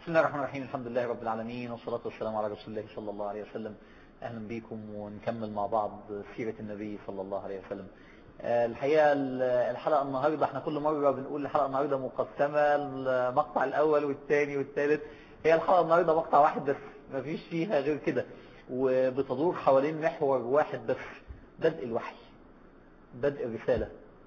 بسم الله الرحمن الرحيم الحمد لله رب العالمين والصلاة والسلام على رسول الله صلى الله عليه وسلم أهلا بكم ونكمل مع بعض سيرة النبي صلى الله عليه وسلم الحقيقة الحلقة النهاردة احنا كل مرة بنقول الحلقة النهاردة مقسمة المقطع الأول والثاني والثالث هي الحلقة النهاردة مقطع واحد بس ما فيش فيها غير كده وبتدور حوالين محور واحد بس بدء الوحي بدء الرسالة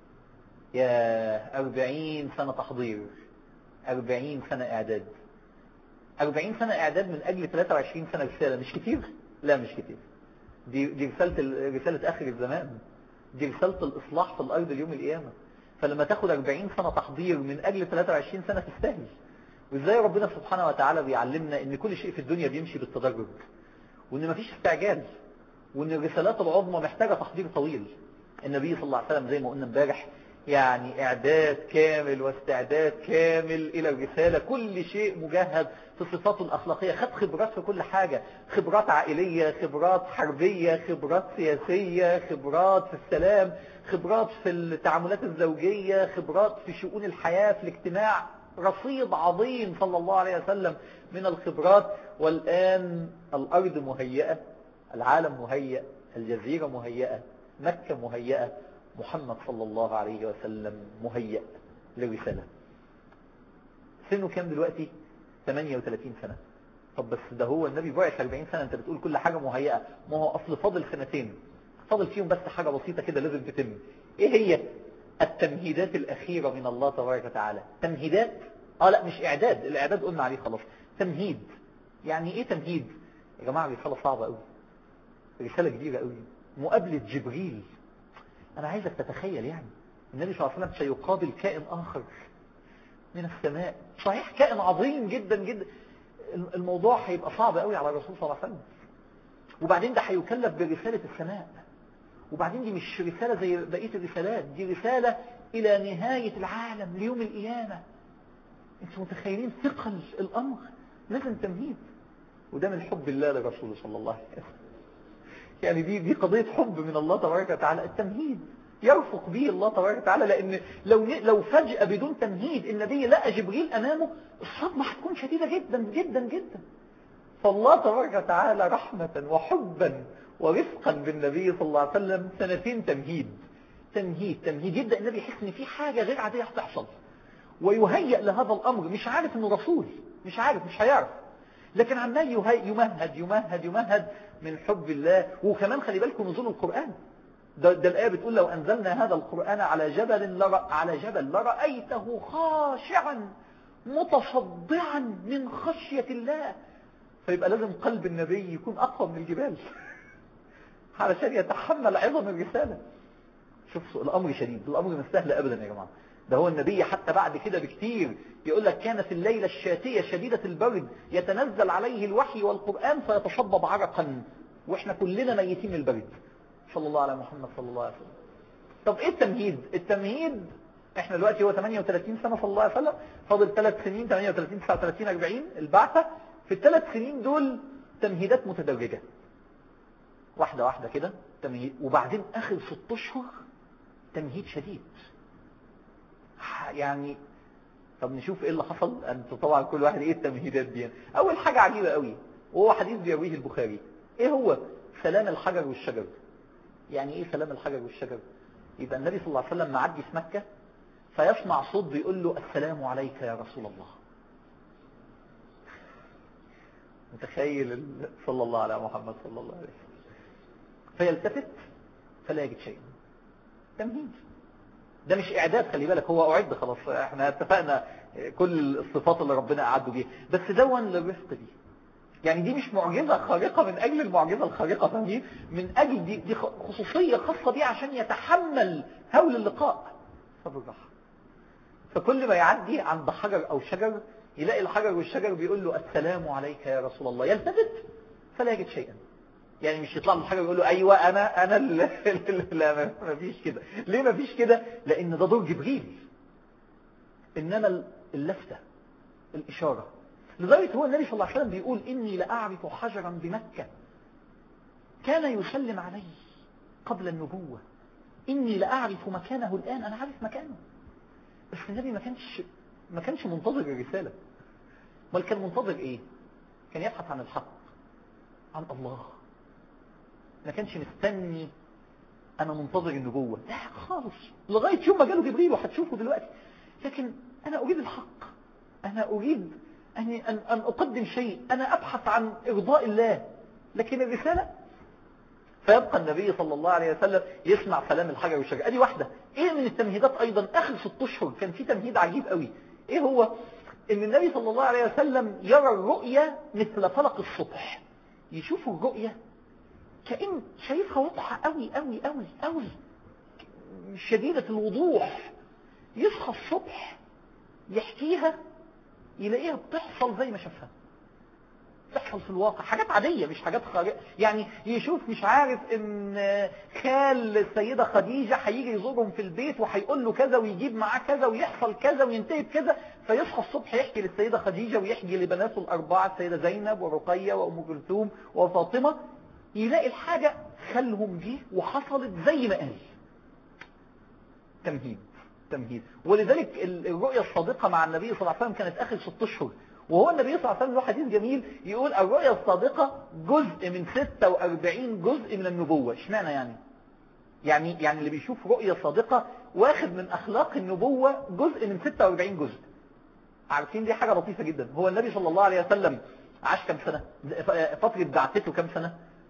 يا أربعين سنة تحضير أربعين سنة إعداد أربعين سنة إعداد من أجل 23 سنة رسالة مش كتير؟ لا مش كتير دي, دي رسالة, رسالة آخر الزمان دي رسالة الإصلاح في الأرض اليوم القيامة فلما تاخد 40 سنة تحضير من أجل 23 سنة تستاهل وإزاي ربنا سبحانه وتعالى بيعلمنا إن كل شيء في الدنيا بيمشي بالتدرج وإن مفيش استعجال وإن الرسالات العظمى محتاجة تحضير طويل النبي صلى الله عليه وسلم زي ما قلنا امبارح يعني اعداد كامل واستعداد كامل الى الرسالة كل شيء مجهز في صفاته الاخلاقية خد خبرات في كل حاجة خبرات عائلية خبرات حربية خبرات سياسية خبرات في السلام خبرات في التعاملات الزوجية خبرات في شؤون الحياة في الاجتماع رصيد عظيم صلى الله عليه وسلم من الخبرات والآن الأرض مهيئة العالم مهيئ الجزيرة مهيئة مكة مهيئة محمد صلى الله عليه وسلم مهيأ للرسالة سنه كام دلوقتي 38 سنة طب بس ده هو النبي بعث 40 سنة انت بتقول كل حاجة مهيئة ما هو اصل فاضل سنتين فاضل فيهم بس حاجة بسيطة كده لازم تتم ايه هي التمهيدات الاخيرة من الله تبارك وتعالى تمهيدات اه لا مش اعداد الاعداد قلنا عليه خلاص تمهيد يعني ايه تمهيد يا جماعة رسالة صعبة قوي رسالة كبيرة قوي مقابلة جبريل أنا عايزك تتخيل يعني النبي صلى الله عليه وسلم سيقابل كائن آخر من السماء صحيح كائن عظيم جدا جدا الموضوع هيبقى صعب قوي على الرسول صلى الله عليه وسلم وبعدين ده هيكلف برسالة السماء وبعدين دي مش رسالة زي بقية الرسالات دي رسالة إلى نهاية العالم ليوم القيامة انتوا متخيلين ثقل الأمر لازم تمهيد وده من حب الله لرسوله صلى الله عليه وسلم يعني دي دي قضية حب من الله تبارك وتعالى التمهيد يرفق به الله تبارك وتعالى لأن لو لو فجأة بدون تمهيد النبي لقى جبريل أمامه الصدمة هتكون شديدة جدا جدا جدا فالله تبارك وتعالى رحمة وحبا ورفقا بالنبي صلى الله عليه وسلم سنتين تمهيد تمهيد تمهيد يبدأ النبي يحس ان في حاجة غير عادية هتحصل ويهيئ لهذا الأمر مش عارف انه رسول مش عارف مش هيعرف لكن عمال يمهد يمهد يمهد من حب الله وكمان خلي بالكم نزول القرآن ده, ده الآية بتقول لو أنزلنا هذا القرآن على جبل لرأ على جبل لرأيته خاشعا متصدعا من خشية الله فيبقى لازم قلب النبي يكون أقوى من الجبال علشان يتحمل عظم الرسالة شوف الأمر شديد الأمر مش سهل أبدا يا جماعة ده هو النبي حتى بعد كده بكتير يقول لك كانت الليلة الشاتية شديدة البرد يتنزل عليه الوحي والقرآن فيتصبب عرقا واحنا كلنا ميتين من البرد صلى الله على محمد صلى الله عليه وسلم طب ايه التمهيد التمهيد احنا دلوقتي هو 38 سنة صلى الله عليه وسلم فاضل 3 سنين 38 39 40 البعثة في الثلاث سنين دول تمهيدات متدرجة واحدة واحدة كده تمهيد وبعدين اخر ست اشهر تمهيد شديد يعني طب نشوف ايه اللي حصل انتوا طبعا كل واحد ايه التمهيدات دي اول حاجة عجيبة قوي وهو حديث بيرويه البخاري ايه هو سلام الحجر والشجر يعني ايه سلام الحجر والشجر يبقى النبي صلى الله عليه وسلم معدي في مكة فيسمع صوت بيقول له السلام عليك يا رسول الله متخيل صلى الله على محمد صلى الله عليه وسلم فيلتفت فلا يجد شيئا تمهيد ده مش اعداد خلي بالك هو اعد خلاص احنا اتفقنا كل الصفات اللي ربنا اعده بيها بس دون للرفق دي يعني دي مش معجزة خارقة من اجل المعجزة الخارقة فاهمين من اجل دي, دي خصوصية خاصة بيه عشان يتحمل هول اللقاء فبالراحة فكل ما يعدي عند حجر او شجر يلاقي الحجر والشجر بيقول له السلام عليك يا رسول الله يلتفت فلا يجد شيئا يعني مش يطلع من الحجر يقول له ايوه انا انا لا ما فيش كده ليه ما فيش كده لان ده دور جبريل انما اللفتة الاشارة لذلك هو النبي صلى الله عليه وسلم بيقول اني لاعرف حجرا بمكة كان يسلم علي قبل النبوة اني لاعرف مكانه الان انا عارف مكانه بس النبي ما كانش ما كانش منتظر الرسالة امال كان منتظر ايه كان يبحث عن الحق عن الله ما كانش مستني انا منتظر النبوة لا خالص لغاية يوم ما جاله جبريل وهتشوفه دلوقتي لكن انا اريد الحق انا اريد أن, أن, أن اقدم شيء انا ابحث عن ارضاء الله لكن الرسالة فيبقى النبي صلى الله عليه وسلم يسمع كلام الحجر والشجر ادي واحدة ايه من التمهيدات ايضا اخر ست اشهر كان في تمهيد عجيب قوي ايه هو ان النبي صلى الله عليه وسلم يرى الرؤية مثل فلق الصبح يشوف الرؤية كأن شايفها واضحة قوي قوي قوي قوي شديدة الوضوح يصحى الصبح يحكيها يلاقيها بتحصل زي ما شافها تحصل في الواقع حاجات عادية مش حاجات خارجة يعني يشوف مش عارف ان خال السيدة خديجة هيجي يزورهم في البيت وهيقول له كذا ويجيب معاه كذا ويحصل كذا وينتهي بكذا فيصحى الصبح يحكي للسيدة خديجة ويحكي لبناته الأربعة السيدة زينب ورقية وأم كلثوم وفاطمة يلاقي الحاجة خلهم دي وحصلت زي ما قال تمهيد تمهيد ولذلك الرؤية الصادقة مع النبي صلى الله عليه وسلم كانت آخر ست اشهر وهو النبي صلى الله عليه وسلم له حديث جميل يقول الرؤية الصادقة جزء من 46 جزء من النبوة اشمعنى يعني يعني يعني اللي بيشوف رؤية صادقة واخد من أخلاق النبوة جزء من 46 جزء عارفين دي حاجة لطيفة جدا هو النبي صلى الله عليه وسلم عاش كم سنة فترة بعثته كم سنة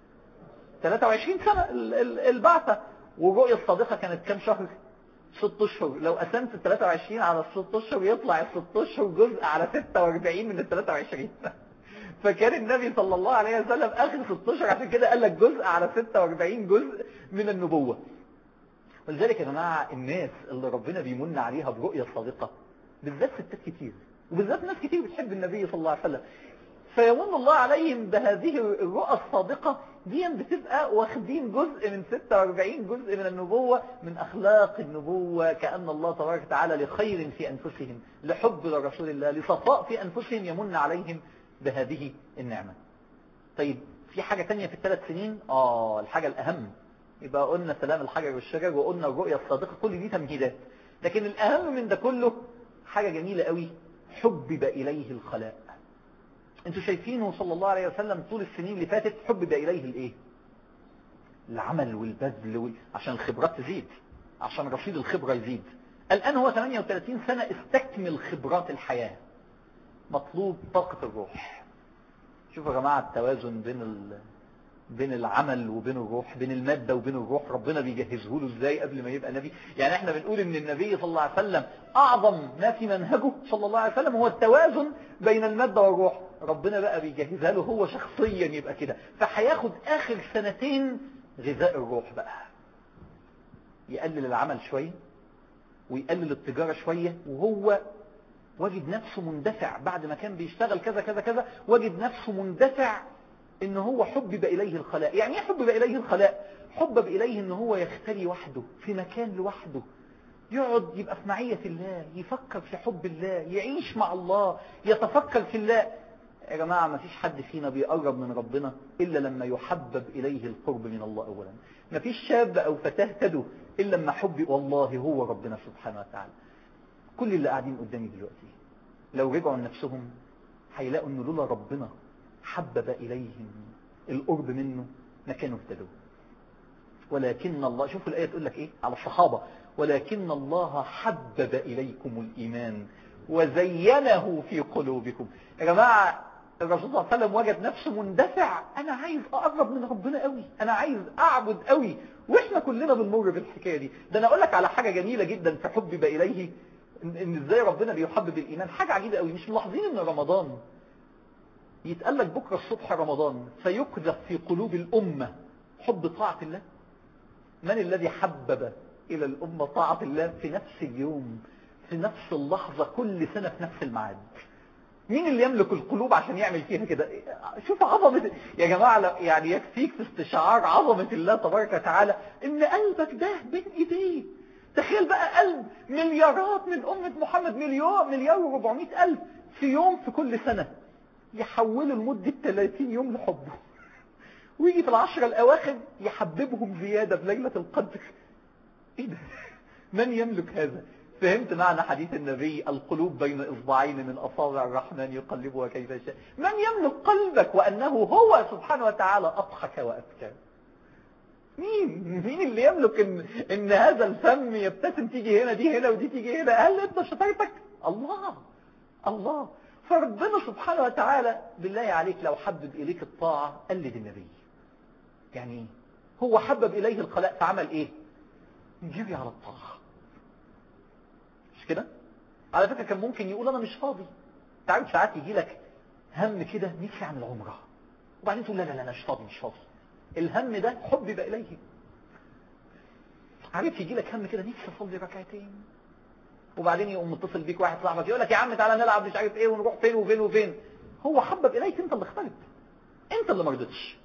23 سنة البعثة والرؤية الصادقة كانت كم شهر ست اشهر لو قسمت ال 23 على الست اشهر يطلع ال 6 اشهر جزء على 46 من ال 23 فكان النبي صلى الله عليه وسلم اخر 6 اشهر عشان كده قال لك جزء على 46 جزء من النبوة ولذلك يا جماعة الناس اللي ربنا بيمن عليها برؤية صادقة بالذات ستات كتير وبالذات ناس كتير بتحب النبي صلى الله عليه وسلم فيمن الله عليهم بهذه الرؤى الصادقة دي بتبقى واخدين جزء من 46 جزء من النبوة من أخلاق النبوة كأن الله تبارك وتعالى لخير في أنفسهم لحب لرسول الله لصفاء في أنفسهم يمن عليهم بهذه النعمة طيب في حاجة تانية في الثلاث سنين آه الحاجة الأهم يبقى قلنا سلام الحجر والشجر وقلنا الرؤية الصادقة كل دي تمهيدات لكن الأهم من ده كله حاجة جميلة قوي حبب إليه الخلاء انتوا شايفينه صلى الله عليه وسلم طول السنين اللي فاتت حبب إليه الايه العمل والبذل وال... عشان الخبرات تزيد عشان رصيد الخبرة يزيد الآن هو 38 سنة استكمل خبرات الحياة مطلوب طاقة الروح شوفوا يا جماعة التوازن بين ال... بين العمل وبين الروح بين المادة وبين الروح ربنا بيجهزه له ازاي قبل ما يبقى نبي يعني احنا بنقول ان النبي صلى الله عليه وسلم اعظم ما في منهجه صلى الله عليه وسلم هو التوازن بين المادة والروح ربنا بقى بيجهزها له هو شخصيا يبقى كده فهياخد اخر سنتين غذاء الروح بقى يقلل العمل شوية ويقلل التجارة شوية وهو وجد نفسه مندفع بعد ما كان بيشتغل كذا كذا كذا وجد نفسه مندفع ان هو حبب اليه الخلاء يعني ايه حبب اليه الخلاء حبب اليه ان هو يختلي وحده في مكان لوحده يقعد يبقى في معية الله يفكر في حب الله يعيش مع الله يتفكر في الله يا جماعة ما فيش حد فينا بيقرب من ربنا إلا لما يحبب إليه القرب من الله أولا ما فيش شاب أو فتاة تدو إلا لما حب والله هو ربنا سبحانه وتعالى كل اللي قاعدين قدامي دلوقتي لو رجعوا لنفسهم هيلاقوا أنه لولا ربنا حبب إليهم القرب منه ما كانوا اهتدوا ولكن الله شوفوا الآية تقول لك إيه على الصحابة ولكن الله حبب إليكم الإيمان وزينه في قلوبكم يا جماعة الرسول صلى الله عليه وسلم وجد نفسه مندفع أنا عايز أقرب من ربنا قوي أنا عايز أعبد قوي وإحنا كلنا بنمر بالحكاية دي ده أنا أقول لك على حاجة جميلة جدا في حبب إليه إن, إن إزاي ربنا بيحبب الإيمان حاجة عجيبة قوي مش ملاحظين إن رمضان يتقال لك بكرة الصبح رمضان فيقذف في قلوب الأمة حب طاعة الله من الذي حبب إلى الأمة طاعة الله في نفس اليوم في نفس اللحظة كل سنة في نفس الميعاد مين اللي يملك القلوب عشان يعمل فيها كده شوف عظمة يا جماعة يعني يكفيك في استشعار عظمة الله تبارك وتعالى ان قلبك ده بين ايديه تخيل بقى قلب مليارات من أمة محمد مليون مليار و400 ألف في يوم في كل سنة يحولوا لمدة 30 يوم لحبه ويجي في العشرة الأواخر يحببهم زيادة بليلة القدر ايه ده من يملك هذا فهمت معنى حديث النبي القلوب بين إصبعين من أصابع الرحمن يقلبها كيف يشاء من يملك قلبك وأنه هو سبحانه وتعالى أضحك وأبكى مين مين اللي يملك إن, إن هذا الفم يبتسم تيجي هنا دي هنا ودي تيجي هنا هل أنت شطارتك الله الله فربنا سبحانه وتعالى بالله عليك لو حبب إليك الطاعة قلد النبي يعني هو حبب إليه الخلاء فعمل إيه جري على الطاعة مش كده على فكرة كان ممكن يقول أنا مش فاضي تعرف ساعات يجي لك هم كده نفسي عن العمرة وبعدين تقول لا لا لا أنا مش فاضي مش فاضي الهم ده حبب إليه عارف يجي لك هم كده نفسي أصلي ركعتين وبعدين يقوم متصل بيك واحد صاحبك يقول لك يا عم تعالى نلعب مش عارف ايه ونروح فين وفين وفين هو حبب إليك انت اللي اخترت انت اللي ما رضيتش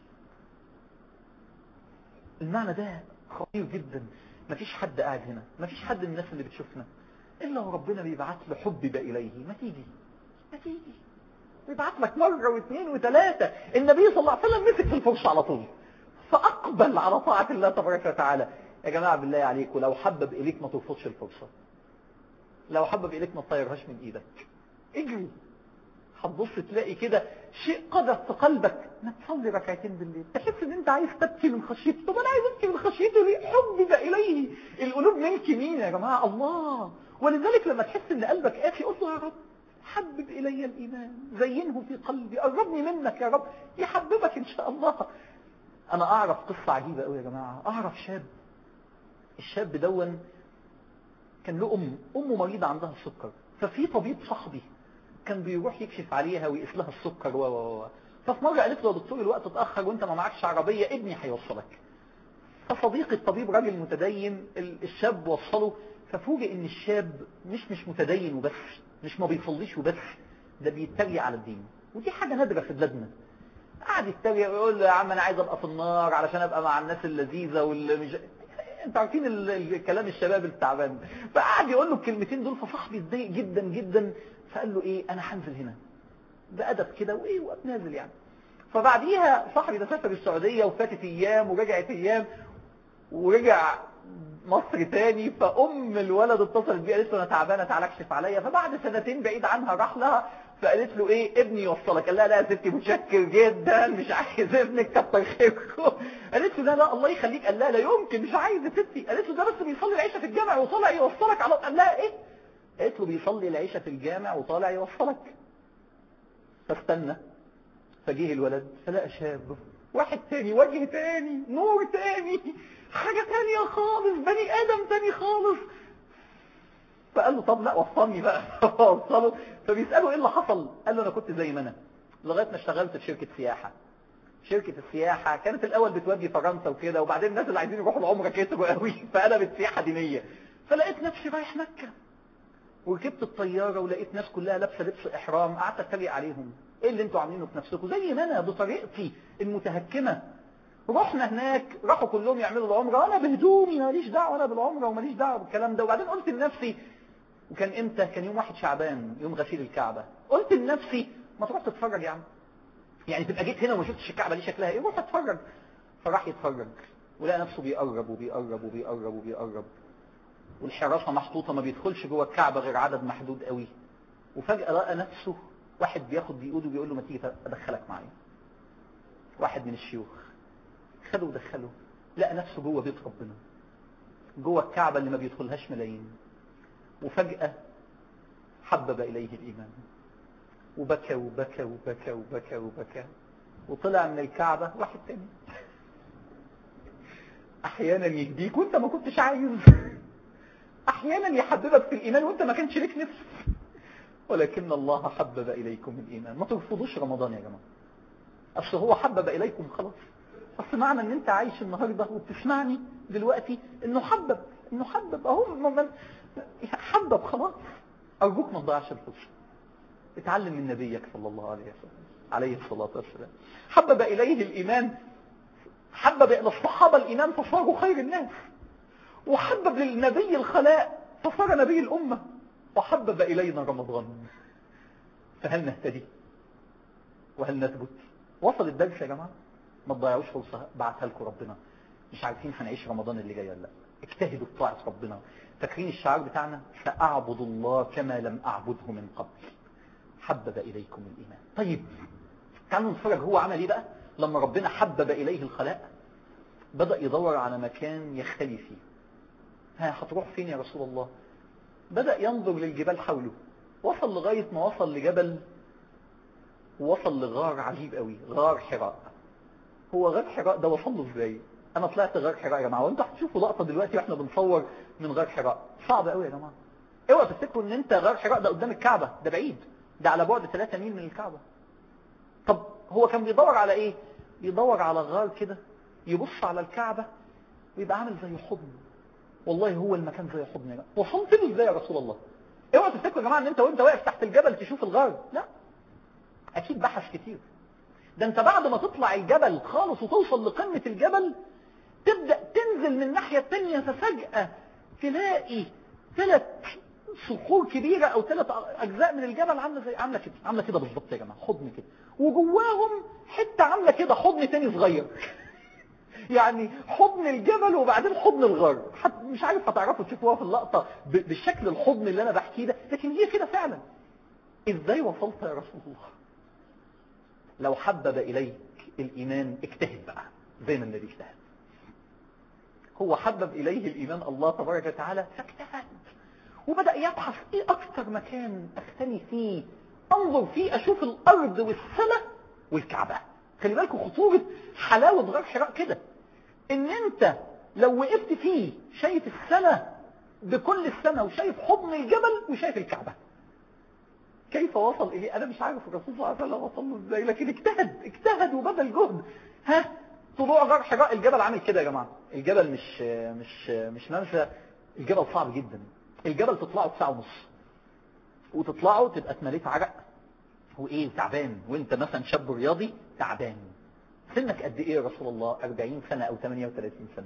المعنى ده خطير جدا مفيش حد قاعد هنا مفيش حد من الناس اللي بتشوفنا إلا وربنا بيبعت له حبب إليه ما تيجي ما تيجي بيبعت لك مرة واثنين وثلاثة النبي صلى الله عليه وسلم مسك في الفرصة على طول فأقبل على طاعة الله تبارك وتعالى يا جماعة بالله عليكم لو حبب إليك ما ترفضش الفرصة لو حبب إليك ما تطيرهاش من إيدك اجري هتبص تلاقي كده شيء قذف في قلبك ما تصلي ركعتين بالليل تحس ان انت عايز تبكي من خشيته طب انا عايز ابكي من خشيته ليه حبب اليه القلوب ملك مين يا جماعه الله ولذلك لما تحس ان قلبك قاسي قول له يا رب حبب الي الايمان زينه في قلبي قربني منك يا رب يحببك ان شاء الله انا اعرف قصه عجيبه قوي يا جماعه اعرف شاب الشاب دون كان له ام امه مريضه عندها السكر ففي طبيب صاحبي كان بيروح يكشف عليها ويقيس لها السكر و و ففي مره قالت له يا دكتور الوقت اتاخر وانت ما معكش عربيه ابني هيوصلك فصديق الطبيب راجل متدين الشاب وصله ففوجئ ان الشاب مش مش متدين وبس مش ما بيصليش وبس ده بيتريق على الدين ودي حاجه نادره في بلادنا قعد يتريق ويقول له يا عم انا عايز ابقى في النار علشان ابقى مع الناس اللذيذه واللي مش انت عارفين الكلام الشباب التعبان فقعد يقول له الكلمتين دول فصاحبي اتضايق جدا جدا فقال له ايه انا هنزل هنا بأدب كده وايه وقت نازل يعني فبعديها صاحبي ده سافر السعودية وفاتت ايام ورجعت ايام ورجع مصر تاني فام الولد اتصلت بيه قالت له انا تعبانه تعالى اكشف عليا فبعد سنتين بعيد عنها راح لها فقالت له ايه ابني يوصلك قال لها لا يا ستي متشكر جدا مش عايز ابنك كتر خيركم قالت له لا لا الله يخليك قال لها لا يمكن مش عايز يا ستي قالت له ده بس بيصلي العشاء في الجامع وطالع يوصلك على قال لها ايه قالت له بيصلي العشاء في الجامع وطالع يوصلك فاستنى فجيه الولد فلقى شاب واحد تاني وجه تاني نور تاني حاجة تانية خالص بني آدم تاني خالص فقال له طب لا وصلني بقى وصله فبيسأله ايه اللي حصل قال له انا كنت زي ما انا لغاية ما اشتغلت في شركة سياحة شركة السياحة كانت الاول بتودي فرنسا وكده وبعدين الناس اللي عايزين يروحوا العمرة كتروا قوي فقلبت سياحة دينية فلقيت نفسي رايح مكة وركبت الطيارة ولقيت ناس كلها لابسة لبس احرام قعدت اتريق عليهم ايه اللي انتوا عاملينه في نفسكم زي ما انا بطريقتي المتهكمة رحنا هناك راحوا كلهم يعملوا العمرة وانا بهدومي ماليش دعوة انا بالعمرة وماليش دعوة بالكلام ده وبعدين قلت لنفسي وكان امتى كان يوم واحد شعبان يوم غسيل الكعبة قلت لنفسي ما تروح تتفرج يا عم يعني تبقى جيت هنا وما شفتش الكعبة دي شكلها ايه روح اتفرج فراح يتفرج ولقى نفسه بيقرب وبيقرب وبيقرب وبيقرب والحراسة محطوطة ما بيدخلش جوه الكعبة غير عدد محدود قوي وفجأة لقى نفسه واحد بياخد بإيده وبيقول له ما تيجي ادخلك معايا واحد من الشيوخ خده ودخله لقى نفسه جوه بيت ربنا جوه الكعبة اللي ما بيدخلهاش ملايين وفجأة حبب إليه الإيمان وبكى وبكى وبكى وبكى وبكى وطلع من الكعبة واحد تاني أحيانا يهديك وانت ما كنتش عايز أحيانا يحببك في الإيمان وانت ما كانش لك نفس ولكن الله حبب إليكم الإيمان ما ترفضوش رمضان يا جماعة أصل هو حبب إليكم خلاص أصل معنى ان انت عايش النهاردة وبتسمعني دلوقتي انه حبب انه حبب اهو من حبب خلاص ارجوك ما تضيعش الفرصة اتعلم من نبيك صلى الله عليه وسلم عليه الصلاة والسلام حبب اليه الايمان حبب الى الصحابة الايمان فصاروا خير الناس وحبب للنبي الخلاء فصار نبي الامة وحبب الينا رمضان فهل نهتدي وهل نثبت وصل الدرس يا جماعه ما تضيعوش فرصة بعتها لكم ربنا مش عارفين هنعيش رمضان اللي جاي ولا لا اجتهدوا في طاعة ربنا فاكرين الشعار بتاعنا سأعبد الله كما لم أعبده من قبل حبب إليكم الإيمان طيب تعالوا نتفرج هو عمل ايه بقى لما ربنا حبب إليه الخلاء بدأ يدور على مكان يختلي فيه ها هتروح فين يا رسول الله بدأ ينظر للجبال حوله وصل لغاية ما وصل لجبل ووصل لغار عجيب قوي غار حراء هو غار حراء ده وصل له ازاي انا طلعت غار حراء يا جماعه وانتوا هتشوفوا لقطه دلوقتي واحنا بنصور من غار حراء صعب قوي يا جماعه اوعوا تفتكروا ان انت غار حراء ده قدام الكعبه ده بعيد ده على بعد 3 ميل من الكعبه طب هو كان بيدور على ايه بيدور على غار كده يبص على الكعبه ويبقى عامل زي حضن والله هو المكان زي حضن يا جماعه وصلت له ازاي يا رسول الله اوعوا تفتكروا يا جماعه ان انت وانت واقف تحت الجبل تشوف الغار لا اكيد بحث كتير ده انت بعد ما تطلع الجبل خالص وتوصل لقمة الجبل تبدأ تنزل من الناحية التانية ففجأة تلاقي ثلاث صخور كبيرة او ثلاث اجزاء من الجبل عاملة زي عاملة كده عاملة كده بالظبط يا جماعة حضن كده وجواهم حتة عاملة كده حضن تاني صغير يعني حضن الجبل وبعدين حضن الغار حد مش عارف هتعرفوا تشوفوها في اللقطة بالشكل الحضن اللي انا بحكيه ده لكن هي كده فعلا ازاي وصلت يا رسول الله لو حبب إليك الإيمان اجتهد بقى زي ما النبي اجتهد هو حبب إليه الإيمان الله تبارك وتعالى فاجتهد وبدأ يبحث إيه أكثر مكان أختني فيه أنظر فيه أشوف الأرض والسماء والكعبة خلي بالكم خطورة حلاوة غير حراء كده إن أنت لو وقفت فيه شايف السماء بكل السماء وشايف حضن الجبل وشايف الكعبة كيف وصل إليه أنا مش عارف الرسول صلى الله عليه وسلم وصل له إزاي لكن اجتهد اجتهد وبذل جهد ها طلوع غار حراء الجبل عامل كده يا جماعة الجبل مش مش مش منسى الجبل صعب جدا الجبل تطلعه في ساعة ونص وتطلعه تبقى اتمليت عرق وايه تعبان وانت مثلا شاب رياضي تعبان سنك قد ايه يا رسول الله 40 سنة او 38 سنة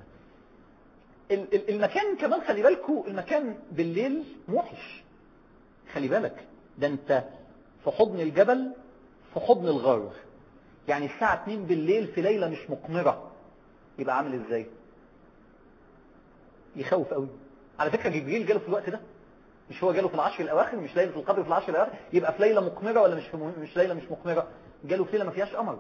المكان كمان خلي بالكم المكان بالليل موحش خلي بالك ده انت في حضن الجبل في حضن الغار يعني الساعة 2 بالليل في ليلة مش مقمرة يبقى عامل ازاي يخوف قوي على فكرة جبريل جاله في الوقت ده مش هو جاله في العشر الاواخر مش ليلة القدر في العشر الاواخر يبقى في ليلة مقمرة ولا مش في مش ليلة مش مقمرة جاله في ليلة ما فيهاش قمر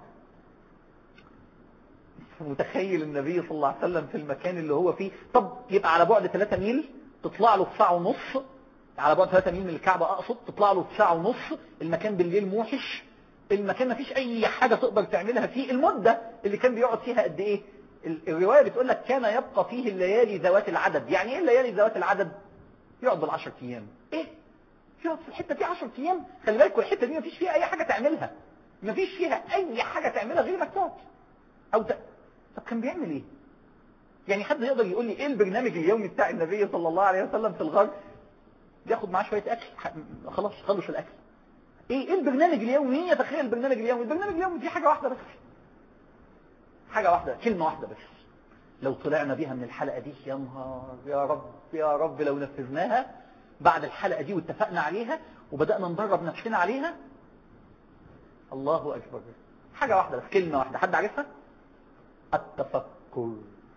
متخيل النبي صلى الله عليه وسلم في المكان اللي هو فيه طب يبقى على بعد 3 ميل تطلع له في ساعة ونص على بعد 3 ميل من الكعبة اقصد تطلع له في ساعة ونص المكان بالليل موحش المكان ما فيش اي حاجة تقدر تعملها فيه المدة اللي كان بيقعد فيها قد ايه الرواية بتقول لك كان يبقى فيه الليالي ذوات العدد يعني ايه الليالي ذوات العدد يقعد بالعشر ايام ايه يقعد في الحتة دي 10 ايام خلي بالكوا الحتة دي ما فيش فيها اي حاجة تعملها ما فيش فيها اي حاجة تعملها غير انك تقعد او ت... طب كان بيعمل ايه يعني حد يقدر يقول لي ايه البرنامج اليومي بتاع النبي صلى الله عليه وسلم في الغار بياخد معاه شوية اكل خلاص خلص الاكل ايه ايه البرنامج اليومي مين يتخيل البرنامج اليومي البرنامج اليومي دي حاجة واحدة بس حاجة واحدة كلمة واحدة بس لو طلعنا بيها من الحلقة دي يا نهار يا رب يا رب لو نفذناها بعد الحلقة دي واتفقنا عليها وبدأنا ندرب نفسنا عليها الله أكبر حاجة واحدة بس كلمة واحدة حد عارفها التفكر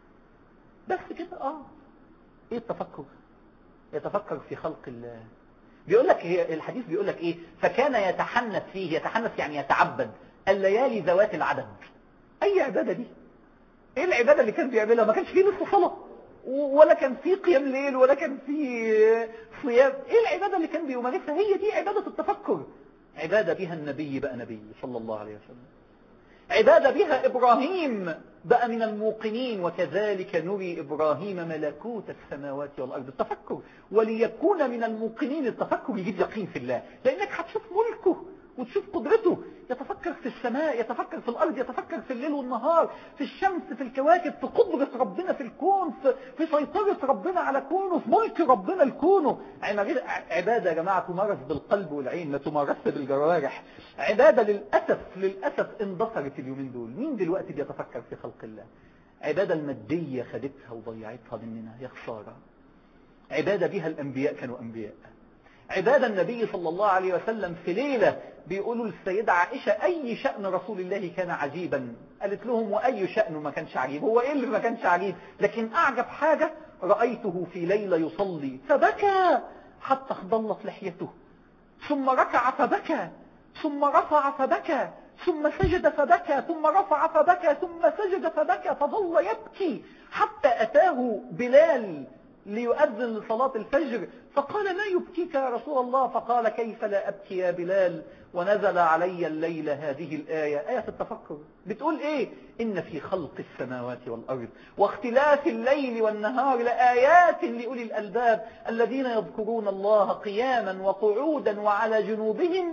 بس كده اه ايه التفكر يتفكر في خلق الله بيقول لك هي الحديث بيقول لك ايه فكان يتحنث فيه يتحنث يعني يتعبد الليالي ذوات العدد اي عبادة دي ايه العبادة اللي كان بيعملها ما كانش فيه نصف صلاة ولا كان فيه قيام ليل ولا كان فيه صيام ايه العبادة اللي كان بيمارسها هي دي عبادة التفكر عبادة بها النبي بقى نبي صلى الله عليه وسلم عبادة بها إبراهيم بقى من الموقنين وكذلك نري إبراهيم ملكوت السماوات والأرض التفكر وليكون من الموقنين التفكر يجيب يقين في الله لأنك هتشوف ملكه وتشوف قدرته يتفكر في السماء يتفكر في الأرض يتفكر في الليل والنهار في الشمس في الكواكب في قدرة ربنا في الكون في, في سيطرة ربنا على كونه في ملك ربنا لكونه عبادة يا جماعة تمارس بالقلب والعين ما تمارس بالجوارح عبادة للأسف للأسف اندثرت اليومين دول مين دلوقتي بيتفكر في خلق الله عبادة المادية خدتها وضيعتها مننا يا خسارة عبادة بها الأنبياء كانوا أنبياء عبادة النبي صلى الله عليه وسلم في ليلة بيقولوا للسيدة عائشة أي شأن رسول الله كان عجيبا قالت لهم وأي شأنه ما كانش عجيب هو إيه اللي ما كانش عجيب لكن أعجب حاجة رأيته في ليلة يصلي فبكى حتى اخضلت لحيته ثم ركع فبكى ثم رفع فبكى ثم سجد فبكى ثم رفع فبكى ثم سجد فبكى فظل يبكي حتى أتاه بلال ليؤذن لصلاة الفجر فقال ما يبكيك يا رسول الله فقال كيف لا أبكي يا بلال ونزل علي الليلة هذه الآية آية التفكر بتقول إيه إن في خلق السماوات والأرض واختلاف الليل والنهار لآيات لأولي الألباب الذين يذكرون الله قياما وقعودا وعلى جنوبهم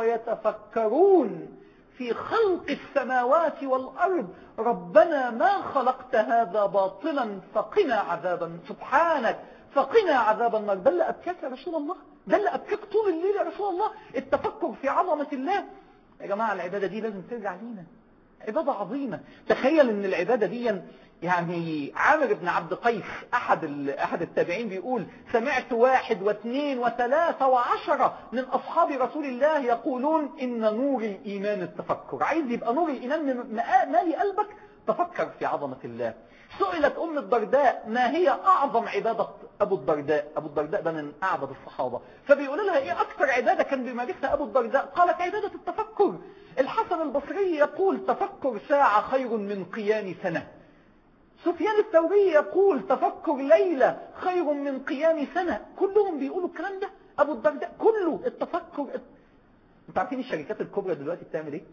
ويتفكرون في خلق السماوات والأرض ربنا ما خلقت هذا باطلا فقنا عذابا سبحانك فقنا عذاب النار ده اللي أبكاك يا رسول الله ده اللي أبكاك طول الليل يا رسول الله التفكر في عظمة الله يا جماعة العبادة دي لازم ترجع لينا عبادة عظيمة تخيل ان العبادة دي يعني عامر بن عبد قيس احد احد التابعين بيقول سمعت واحد واثنين وثلاثة وعشرة من اصحاب رسول الله يقولون ان نور الايمان التفكر عايز يبقى نور الايمان مالي قلبك تفكر في عظمة الله سئلت ام الدرداء ما هي اعظم عبادة ابو الدرداء ابو الدرداء ده من اعبد الصحابة فبيقول لها ايه اكثر عبادة كان بيمارسها ابو الدرداء قالت عبادة التفكر الحسن البصري يقول تفكر ساعة خير من قيام سنة سفيان الثوري يقول تفكر ليلة خير من قيام سنة كلهم بيقولوا الكلام ده ابو الدرداء كله التفكر انت عارفين الشركات الكبرى دلوقتي بتعمل ايه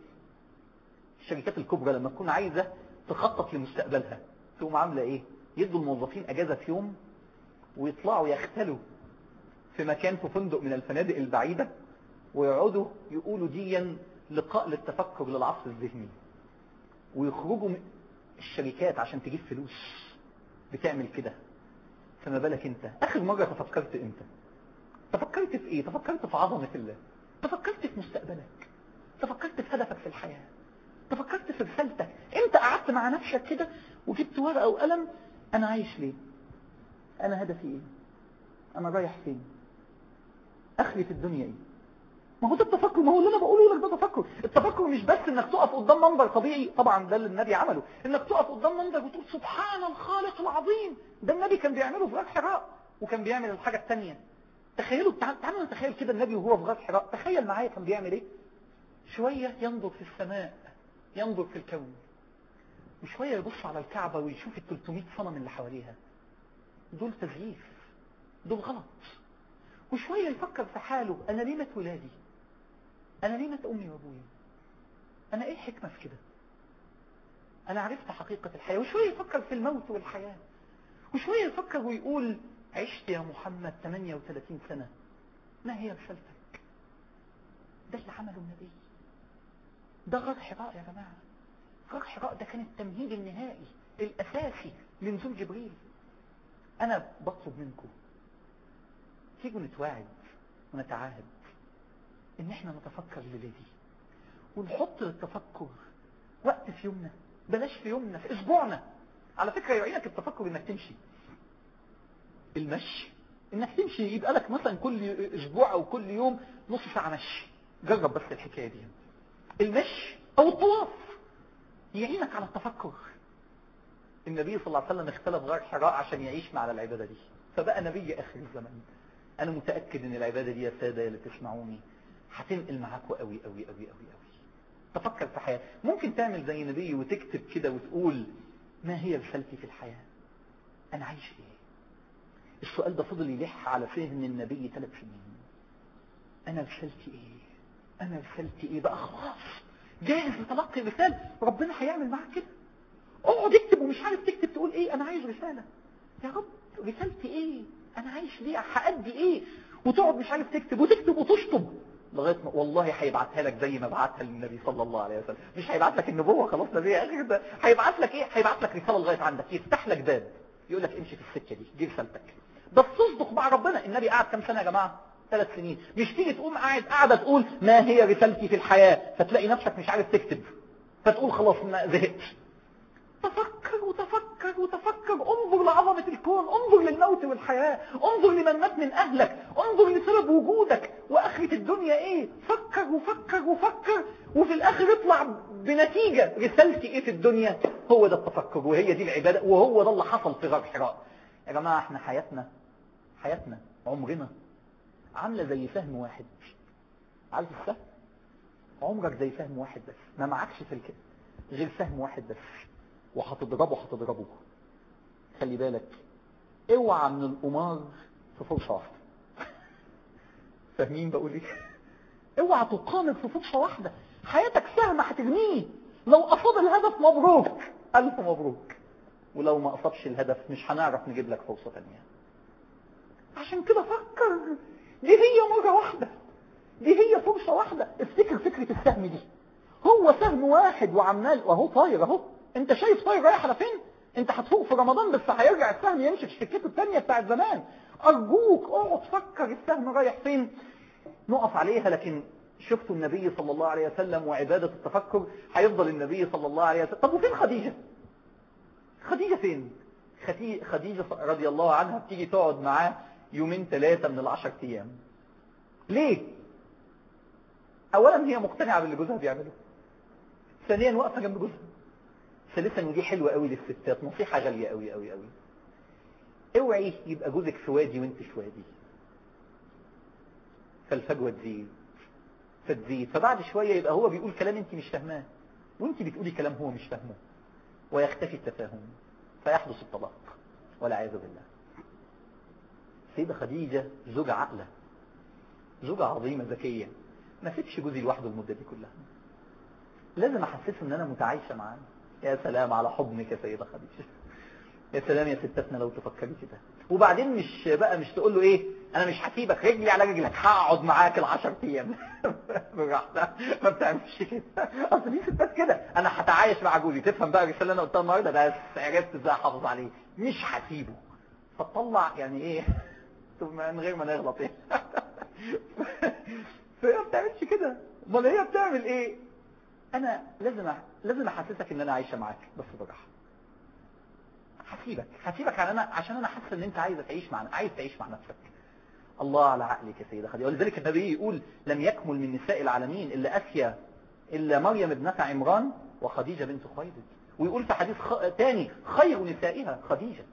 الشركات الكبرى لما تكون عايزة تخطط لمستقبلها تقوم عاملة ايه يدوا الموظفين اجازة في يوم ويطلعوا يختلوا في مكان في فندق من الفنادق البعيدة ويقعدوا يقولوا ديا لقاء للتفكر للعصر الذهني ويخرجوا من الشركات عشان تجيب فلوس بتعمل كده فما بالك انت اخر مرة تفكرت امتى تفكرت في ايه تفكرت في عظمة الله تفكرت في مستقبلك تفكرت في هدفك في الحياة تفكرت في رسالتك انت قعدت مع نفسك كده وجبت ورقة وقلم انا عايش ليه انا هدفي ايه انا رايح فين اخري في الدنيا ايه ما هو ده التفكر ما هو اللي انا بقوله لك ده تفكر التفكر مش بس انك تقف قدام منظر طبيعي طبعا ده اللي النبي عمله انك تقف قدام منظر وتقول سبحان الخالق العظيم ده النبي كان بيعمله في غار حراء وكان بيعمل الحاجة الثانية تخيلوا تعالوا نتخيل كده النبي وهو في غار حراء تخيل معايا كان بيعمل ايه شوية ينظر في السماء ينظر في الكون وشوية يبص على الكعبة ويشوف ال 300 صنم اللي حواليها دول تزييف دول غلط وشوية يفكر في حاله أنا ليه مات ولادي أنا ليه مات أمي وأبويا أنا إيه حكمة في كده أنا عرفت حقيقة الحياة وشوية يفكر في الموت والحياة وشوية يفكر ويقول عشت يا محمد 38 سنة ما هي رسالتك ده اللي عمله النبي ده غار حراء يا جماعة غار حراء ده كان التمهيد النهائي الأساسي لنزول جبريل أنا بطلب منكم تيجوا نتواعد ونتعاهد ان احنا نتفكر لليدي ونحط للتفكر وقت في يومنا بلاش في يومنا في اسبوعنا على فكرة يعينك التفكر انك تمشي المشي انك تمشي يبقى لك مثلا كل اسبوع او كل يوم نص ساعة مشي جرب بس الحكاية دي المشي او الطواف يعينك على التفكر النبي صلى الله عليه وسلم اختلف غار حراء عشان يعيش مع العبادة دي فبقى نبي اخر الزمن انا متأكد ان العبادة دي يا سادة اللي تسمعوني هتنقل معاكوا قوي قوي قوي قوي قوي تفكر في حياتك ممكن تعمل زي نبي وتكتب كده وتقول ما هي رسالتي في الحياة انا عايش ايه السؤال ده فضل يلح على فهم النبي ثلاث سنين انا رسالتي ايه انا رسالتي ايه بقى خلاص جاهز لتلقي رسالة ربنا هيعمل معاك كده اقعد اكتب ومش عارف تكتب تقول ايه انا عايز رسالة يا رب رسالتي ايه انا عايش ليه هأدي ايه وتقعد مش عارف تكتب وتكتب وتشطب لغايه ما والله هيبعتها لك زي ما بعتها للنبي صلى الله عليه وسلم مش هيبعت لك النبوه خلاص نبي اخر ده هيبعت لك ايه هيبعت لك رساله لغايه عندك يفتح لك باب يقول لك امشي في السكه دي دي رسالتك بس تصدق مع ربنا النبي قعد كام سنه يا جماعه ثلاث سنين مش تيجي تقوم قاعد قاعده تقول ما هي رسالتي في الحياه فتلاقي نفسك مش عارف تكتب فتقول خلاص ما زهقت تفكر وتفكر وتفكر انظر لعظمة الكون انظر للموت والحياة انظر لمن مات من اهلك انظر لسبب وجودك واخرة الدنيا ايه فكر وفكر وفكر وفي الاخر اطلع بنتيجة رسالتي ايه في الدنيا هو ده التفكر وهي دي العبادة وهو ده اللي حصل في غار حراء يا جماعة احنا حياتنا حياتنا عمرنا عاملة زي سهم واحد عارف السهم عمرك زي سهم واحد بس ما معكش في الكده غير سهم واحد بس وهتضربه هتضربه خلي بالك اوعى من القمار في فرصة واحدة فاهمين بقول ايه اوعى تقامر في فرصة واحدة حياتك سهم هترميه لو اصاب الهدف مبروك الف مبروك ولو ما اصابش الهدف مش هنعرف نجيب لك فرصة تانية عشان كده فكر دي هي مرة واحدة دي هي فرصة واحدة افتكر فكرة السهم دي هو سهم واحد وعمال وهو طاير اهو انت شايف طاير رايح على فين انت هتفوق في رمضان بس هيرجع السهم يمشي في سكته الثانيه بتاعت زمان ارجوك اقعد فكر السهم رايح فين نقف عليها لكن شفتوا النبي صلى الله عليه وسلم وعبادة التفكر هيفضل النبي صلى الله عليه وسلم طب وفين خديجة خديجة فين خديجة رضي الله عنها بتيجي تقعد معاه يومين ثلاثة من العشر ايام ليه اولا هي مقتنعة باللي جوزها بيعمله ثانيا واقفة جنب جوزها ثالثا ودي حلوة قوي للستات نصيحة غالية قوي قوي قوي اوعي يبقى جوزك في وادي وانت في وادي فالفجوة تزيد فتزيد فبعد شوية يبقى هو بيقول كلام انت مش فاهماه وانت بتقولي كلام هو مش فاهمه ويختفي التفاهم فيحدث الطلاق والعياذ بالله سيدة خديجة زوجة عقلة زوجة عظيمة ذكية ما سيبش جوزي لوحده المدة دي كلها لازم احسسه ان انا متعايشة معاه يا سلام على حضنك يا سيدة خديجة يا سلام يا ستاتنا لو تفكري كده وبعدين مش بقى مش تقول له ايه انا مش هسيبك رجلي على رجلك هقعد معاك العشر ايام براحتك ما بتعملش كده اصل في ستات كده انا هتعايش مع جوزي تفهم بقى الرساله اللي انا قلتها النهارده بس عرفت ازاي احافظ عليه مش هسيبه فتطلع يعني ايه من غير ما نغلط ايه فهي ما بتعملش كده امال هي بتعمل ايه انا لازم لازم احسسك ان انا عايشه معاك بس براحه هسيبك هسيبك عشان انا عشان انا حاسه ان انت عايز تعيش مع عايز تعيش مع نفسك الله على عقلك يا سيدة خديجة ولذلك النبي يقول لم يكمل من نساء العالمين إلا أسيا إلا مريم ابنة عمران وخديجة بنت خويلد ويقول في حديث خ... تاني خير نسائها خديجة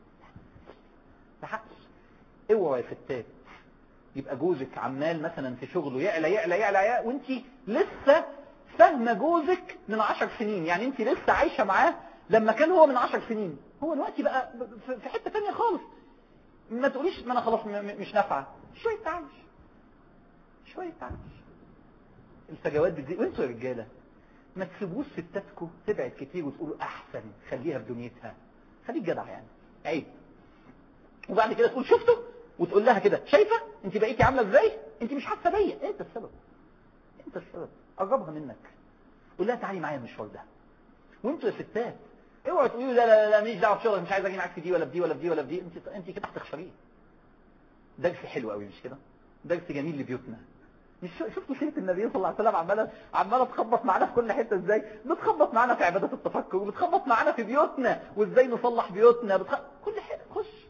تحقش اوعى يا ستات يبقى جوزك عمال مثلا في شغله يعلى يعلى يعلى, يعلى وانت لسه فاهمه جوزك من عشر سنين يعني انت لسه عايشة معاه لما كان هو من عشر سنين هو دلوقتي بقى في حتة تانية خالص ما تقوليش ما انا خلاص مش نافعه شويه تعايش شويه تعايش الفجوات بتزيد وانتوا يا رجاله ما تسيبوش ستاتكم تبعد كتير وتقولوا احسن خليها في دنيتها خليك جدع يعني عيب وبعد كده تقول شفتوا وتقول لها كده شايفه انت بقيتي عامله ازاي انت مش حاسه بيا انت السبب انت السبب قربها منك قول لها تعالي معايا المشوار ده وانتوا يا ستات اوعوا تقولوا لا لا لا ماليش دعوه بشغلك مش عايز اجي معاك في دي ولا في دي ولا في دي ولا في دي انت انت كده هتخسريه درس حلو قوي مش كده درس جميل لبيوتنا مش شفتوا سيره النبي صلى الله عليه وسلم عماله عماله تخبط معانا في كل حته ازاي بتخبط معانا في عباده التفكر وبتخبط معانا في بيوتنا وازاي نصلح بيوتنا بتخ... كل حته خش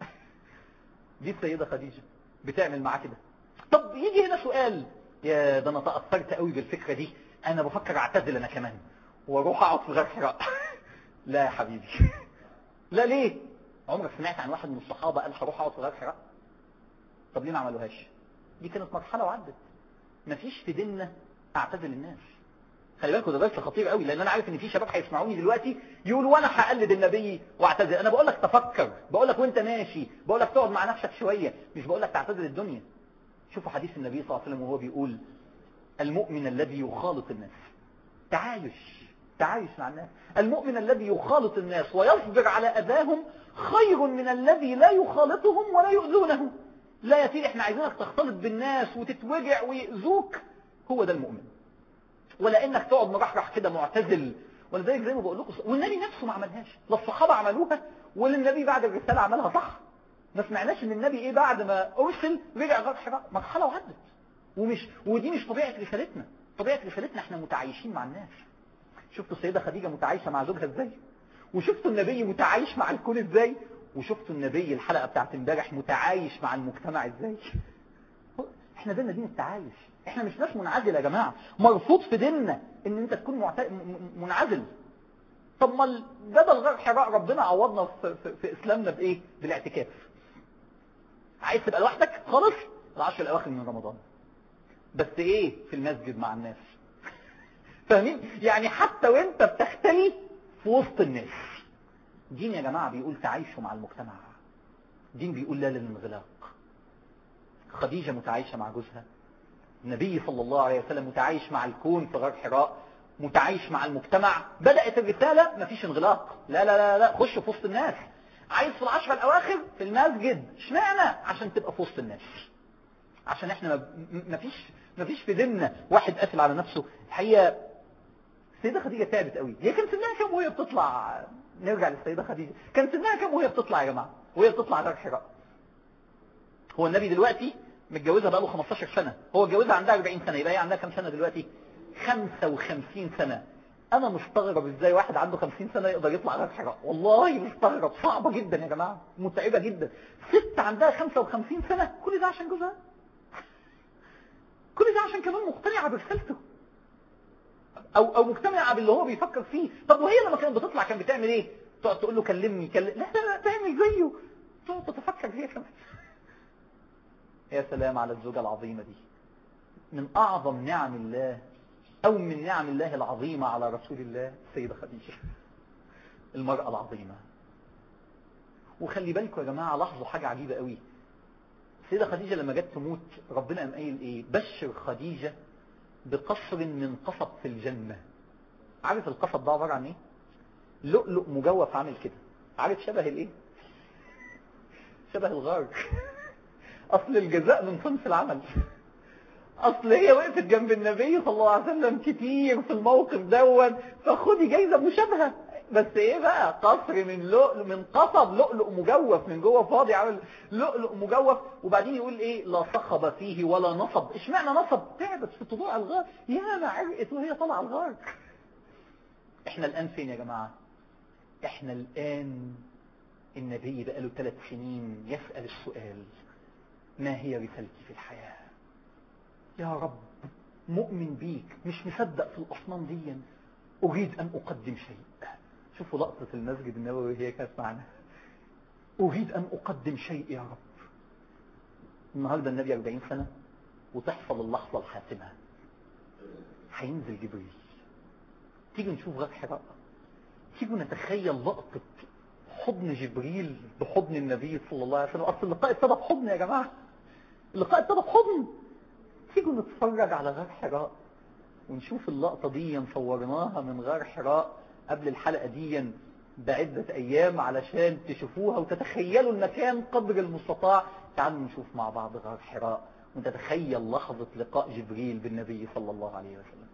دي السيده خديجه بتعمل معاه كده طب يجي هنا سؤال يا ده انا تاثرت قوي بالفكره دي انا بفكر اعتزل انا كمان واروح اقعد في غار حراء لا يا حبيبي لا ليه عمرك سمعت عن واحد من الصحابة قال هروح اقعد في غار حراء طب ليه ما عملوهاش دي كانت مرحلة وعدت مفيش في ديننا اعتزل الناس خلي بالكم ده درس خطير قوي لان انا عارف ان في شباب هيسمعوني دلوقتي يقولوا وانا هقلد النبي واعتزل انا بقول لك تفكر بقول لك وانت ماشي بقول لك تقعد مع نفسك شوية مش بقول لك تعتزل الدنيا شوفوا حديث النبي صلى الله عليه وسلم وهو بيقول المؤمن الذي يخالط الناس تعايش تعايش مع الناس المؤمن الذي يخالط الناس ويصبر على أذاهم خير من الذي لا يخالطهم ولا يؤذونه لا يا سيدي احنا عايزينك تختلط بالناس وتتوجع ويؤذوك هو ده المؤمن ولا انك تقعد مرحرح كده معتزل ولذلك زي ما بقول لكم والنبي نفسه ما عملهاش لا الصحابه عملوها ولا النبي بعد الرساله عملها صح ما سمعناش ان النبي ايه بعد ما ارسل رجع غار حراء مرحله وعدت ومش ودي مش طبيعه رسالتنا طبيعه رسالتنا احنا متعايشين مع الناس شفتوا السيدة خديجة متعايشة مع زوجها ازاي وشفتوا النبي متعايش مع الكون ازاي وشفتوا النبي الحلقة بتاعت امبارح متعايش مع المجتمع ازاي احنا ديننا دين التعايش احنا مش ناس منعزل يا جماعة مرفوض في ديننا ان انت تكون معت... منعزل طب ما جبل غار حراء ربنا عوضنا في, في, في اسلامنا بايه بالاعتكاف عايز تبقى لوحدك خالص العشر الاواخر من رمضان بس ايه في المسجد مع الناس فاهمين يعني حتى وانت بتختلي في وسط الناس دين يا جماعة بيقول تعايشوا مع المجتمع دين بيقول لا للانغلاق خديجة متعايشة مع جوزها النبي صلى الله عليه وسلم متعايش مع الكون في غار حراء متعايش مع المجتمع بدأت الرسالة مفيش انغلاق لا لا لا لا خش في وسط الناس عايز في العشرة الأواخر في المسجد اشمعنى عشان تبقى في وسط الناس عشان احنا مفيش مفيش في ديننا واحد قافل على نفسه الحقيقة السيدة خديجة تعبت قوي هي كان سنها كام وهي بتطلع نرجع للسيدة خديجة كان سنها كام وهي بتطلع يا جماعة وهي بتطلع غار حراء هو النبي دلوقتي متجوزها بقاله 15 سنة هو اتجوزها عندها 40 سنة يبقى هي عندها كام سنة دلوقتي 55 سنة انا مستغرب ازاي واحد عنده 50 سنة يقدر يطلع غار حراء والله مستغرب صعبة جدا يا جماعة متعبة جدا ست عندها 55 سنة كل ده عشان جوزها كل ده عشان كمان مقتنعة برسالته او او مقتنعة باللي هو بيفكر فيه طب وهي لما كانت بتطلع كان بتعمل ايه تقعد تقول له كلمني كلم لا لا لا تعمل زيه تقعد تتفكر هي كمان يا سلام على الزوجة العظيمة دي من اعظم نعم الله او من نعم الله العظيمة على رسول الله السيدة خديجة المرأة العظيمة وخلي بالكم يا جماعة لاحظوا حاجة عجيبة قوي السيدة خديجة لما جت تموت ربنا قام قايل ايه بشر خديجة بقصر من قصب في الجنة عارف القصب ده عبارة عن ايه لؤلؤ مجوف عامل كده عارف شبه الايه شبه الغار اصل الجزاء من صنف العمل اصل هي وقفت جنب النبي صلى الله عليه وسلم كتير في الموقف دون فخدي جايزة مشابهة بس ايه بقى قصر من لؤلؤ من قصب لؤلؤ مجوف من جوه فاضي عامل لؤلؤ مجوف وبعدين يقول ايه لا صخب فيه ولا نصب اشمعنى نصب تعبت في طلوع الغار يا ما عرقت وهي طالعه الغار احنا الان فين يا جماعه احنا الان النبي بقاله ثلاث سنين يسأل السؤال ما هي رسالتي في الحياة يا رب مؤمن بيك مش مصدق في الأصنام دي أريد أن أقدم شيء شوفوا لقطة المسجد النبوي هي كانت معنا أريد أن أقدم شيء يا رب النهاردة النبي 40 سنة وتحصل اللحظة الحاسمة هينزل جبريل تيجوا نشوف غار حراء تيجوا نتخيل لقطة حضن جبريل بحضن النبي صلى الله عليه وسلم أصل اللقاء ابتدى بحضن يا جماعة اللقاء ابتدى بحضن تيجوا نتفرج على غار حراء ونشوف اللقطة دي صورناها من غار حراء قبل الحلقة دي بعدة أيام علشان تشوفوها وتتخيلوا المكان قدر المستطاع تعالوا نشوف مع بعض غار حراء ونتخيل لحظة لقاء جبريل بالنبي صلى الله عليه وسلم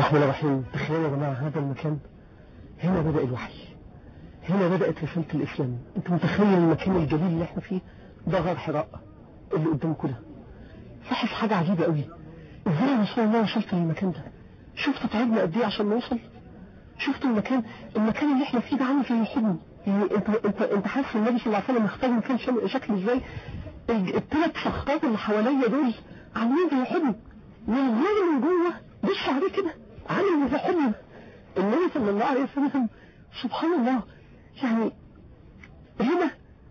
الرحمن الرحيم تخيلوا يا جماعة هذا المكان هنا بدأ الوحي هنا بدأت رسالة الإسلام أنت متخيل المكان الجليل اللي احنا فيه ده غار حراء اللي قدامكم ده لاحظ حاجة عجيبة قوي ازاي يا رسول الله وصلت للمكان ده شفت تعبنا قد ايه عشان نوصل شفت المكان المكان اللي احنا فيه ده عامل زي حضن يعني انت انت انت حاسس النبي صلى الله عليه وسلم اختار مكان شم- شكل ازاي الثلاث شخصات اللي حواليا دول عاملين زي حضن من غير من جوه بص عليه كده عامل زي حضن النبي صلى الله عليه وسلم سبحان الله يعني هنا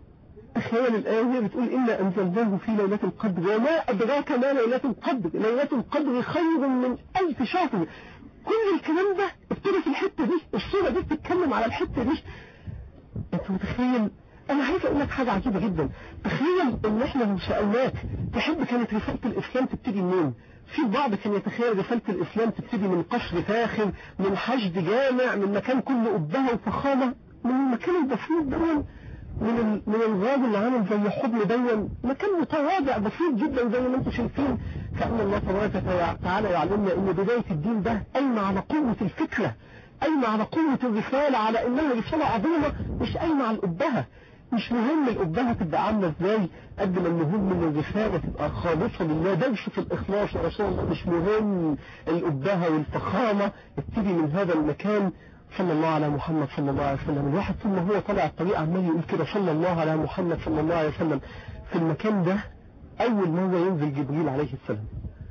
تخيل الآية وهي بتقول إنا أنزلناه في ليلة القدر وما أدراك ما ليلة القدر ليلة القدر خير من ألف شهر كل الكلام ده ابتدى في الحتة دي الصورة دي بتتكلم على الحتة دي انت متخيل انا عايز اقول لك حاجة عجيبة جدا تخيل ان احنا لو سألناك تحب كانت رسالة الاسلام تبتدي منين في البعض كان يتخيل رسالة الاسلام تبتدي من قصر فاخر من حشد جامع من مكان كله قبها وفخامة من المكان البسيط دون من ال... من الغاب اللي عامل زي حضن دون مكان متواضع بسيط جدا زي ما انتم شايفين كأن الله تبارك وتعالى يعلمنا ان بداية الدين ده قايمة على قوة الفكرة قايمة على قوة الرسالة على انها رسالة عظيمة مش قايمة على الأبهة مش مهم الأبهة تبقى عاملة ازاي قد ما المهم ان الرسالة تبقى خالصة لله درس في الإخلاص يا رسول الله مش مهم الأبهة والفخامة ابتدي من هذا المكان صلى الله على محمد صلى الله عليه وسلم الواحد ثم هو طالع الطريق عمال يقول كده صلى الله على محمد صلى الله عليه وسلم في المكان ده أول مرة ينزل جبريل عليه السلام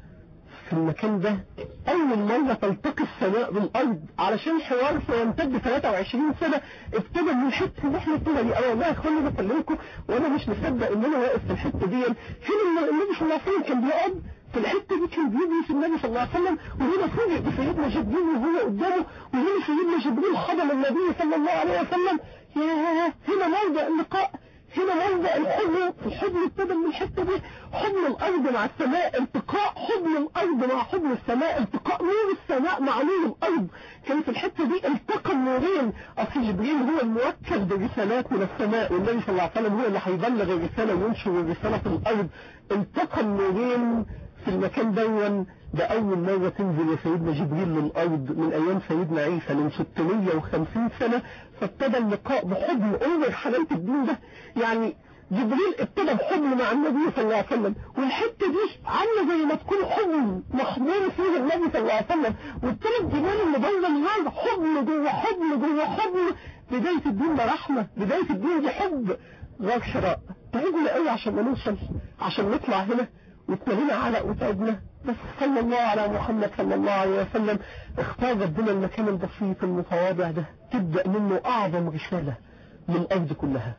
في المكان ده أول مرة تلتقي السماء بالأرض علشان حوار سيمتد 23 سنة ابتدى من الحتة اللي احنا فيها دي أنا والله يا إخواني بكلمكم وأنا مش مصدق إن أنا واقف في الحتة دي فين النبي صلى الله عليه وسلم كان بيقعد في الحتة دي كان بيدرس النبي صلى الله عليه وسلم وهنا فوجئ بسيدنا جبريل وهو قدامه وهنا سيدنا جبريل حضن النبي صلى الله عليه وسلم يا هنا موضع اللقاء هنا موضع الحضن الحضن ابتدى من الحتة دي حضن الأرض مع السماء التقاء حضن الأرض مع حضن السماء التقاء نور السماء مع نور الأرض كانت الحتة دي التقى النورين أصل جبريل هو الموكل برسالات من السماء والنبي صلى الله عليه وسلم هو اللي هيبلغ الرسالة وينشر الرسالة في الأرض التقى النورين في المكان دون ده أول مرة تنزل يا سيدنا جبريل للأرض من أيام سيدنا عيسى من 650 سنة فابتدى اللقاء بحضن أمر حلاوة الدين ده يعني جبريل ابتدى بحضن مع النبي صلى الله عليه وسلم والحتة دي عاملة زي ما تكون حضن محضون فيه النبي صلى الله عليه وسلم والثلاث جبال اللي بين النار حضن جوه حضن جوه حضن بداية الدين ده رحمة بداية الدين دي حب غير شراء تعبنا قوي عشان ما نوصل عشان نطلع هنا واتملينا علق وتعبنا بس صلى الله على محمد صلى الله عليه وسلم اختار ربنا المكان البسيط المتواضع ده تبدأ منه أعظم رسالة للأرض كلها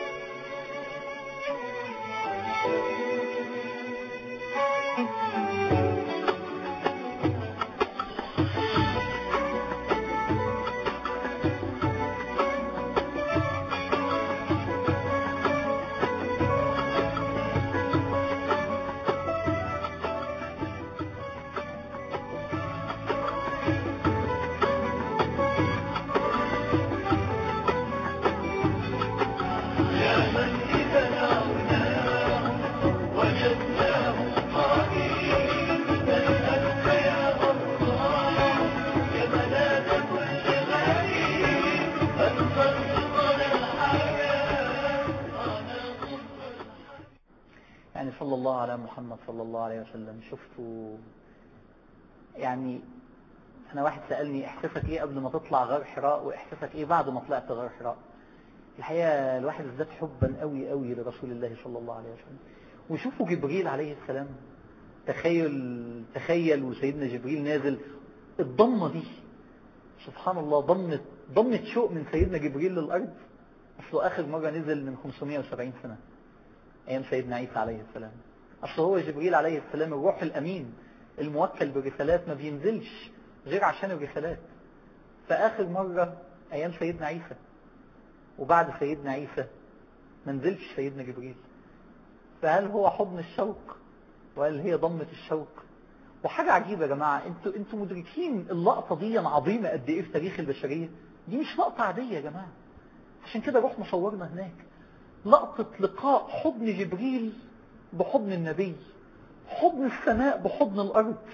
يعني صلى الله على محمد صلى الله عليه وسلم شفتوا يعني انا واحد سألني احساسك ايه قبل ما تطلع غار حراء واحساسك ايه بعد ما طلعت غار حراء الحقيقة الواحد ازداد حبا قوي قوي لرسول الله صلى الله عليه وسلم وشوفوا جبريل عليه السلام تخيل تخيل وسيدنا جبريل نازل الضمة دي سبحان الله ضمت ضمت شوق من سيدنا جبريل للأرض أصله آخر مرة نزل من 570 سنة أيام سيدنا عيسى عليه السلام أصل هو جبريل عليه السلام الروح الأمين الموكل بالرسالات ما بينزلش غير عشان الرسالات فآخر مرة أيام سيدنا عيسى وبعد سيدنا عيسى ما نزلش سيدنا جبريل فهل هو حضن الشوق وهل هي ضمة الشوق وحاجة عجيبة يا جماعة انتوا انتوا مدركين اللقطة دي عظيمة قد ايه في تاريخ البشرية دي مش لقطة عادية يا جماعة عشان كده رحنا صورنا هناك لقطة لقاء حضن جبريل بحضن النبي حضن السماء بحضن الأرض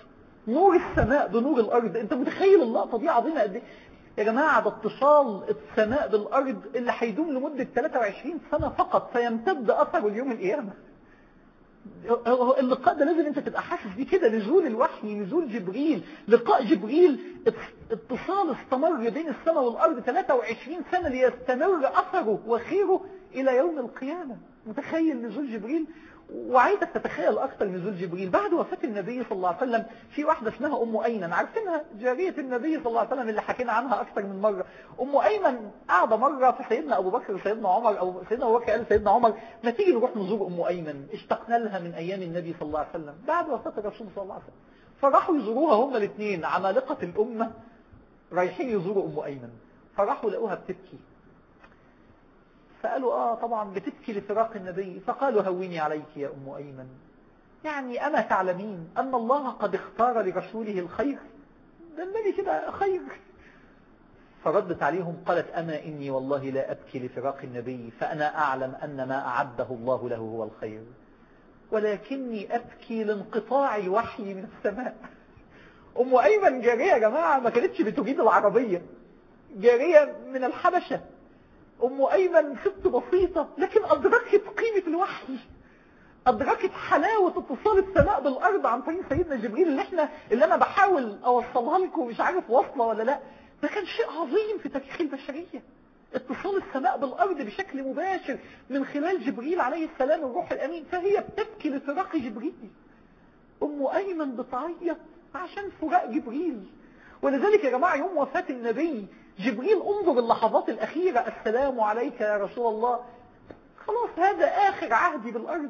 نور السماء بنور الارض انت متخيل اللقطة دي عظيمة قد ايه يا جماعة ده اتصال السماء بالارض اللي هيدوم لمدة 23 سنة فقط فيمتد اثره اليوم القيامة اللقاء ده لازم انت تبقى حاسس بيه كده نزول الوحي نزول جبريل لقاء جبريل اتصال استمر بين السماء والارض 23 سنة ليستمر اثره وخيره الى يوم القيامة متخيل نزول جبريل وعايزك تتخيل اكتر نزول جبريل بعد وفاة النبي صلى الله عليه وسلم في واحدة اسمها ام ايمن عارفينها جارية النبي صلى الله عليه وسلم اللي حكينا عنها اكتر من مرة ام ايمن قاعدة مرة في سيدنا ابو بكر وسيدنا عمر او سيدنا ابو بكر قال سيدنا عمر ما تيجي نروح نزور ام ايمن اشتقنا لها من ايام النبي صلى الله عليه وسلم بعد وفاة الرسول صلى الله عليه وسلم فراحوا يزوروها هما الاثنين عمالقة الامة رايحين يزوروا ام ايمن فراحوا لقوها بتبكي فقالوا آه طبعا بتبكي لفراق النبي فقالوا هوني عليك يا أم أيمن يعني أما تعلمين أن الله قد اختار لرسوله الخير ده النبي كده خير فردت عليهم قالت أما إني والله لا أبكي لفراق النبي فأنا أعلم أن ما أعده الله له هو الخير ولكني أبكي لانقطاع الوحي من السماء أم أيمن جارية يا جماعة ما كانتش بتجيد العربية جارية من الحبشة أم أيمن ست بسيطة لكن أدركت قيمة الوحي أدركت حلاوة اتصال السماء بالأرض عن طريق سيدنا جبريل اللي احنا اللي أنا بحاول أوصلها لكم مش عارف واصلة ولا لا ده كان شيء عظيم في تاريخ البشرية اتصال السماء بالأرض بشكل مباشر من خلال جبريل عليه السلام الروح الأمين فهي بتبكي لفراق جبريل أم أيمن بتعيط عشان فراق جبريل ولذلك يا جماعة يوم وفاة النبي جبريل انظر اللحظات الأخيرة السلام عليك يا رسول الله خلاص هذا آخر عهدي بالأرض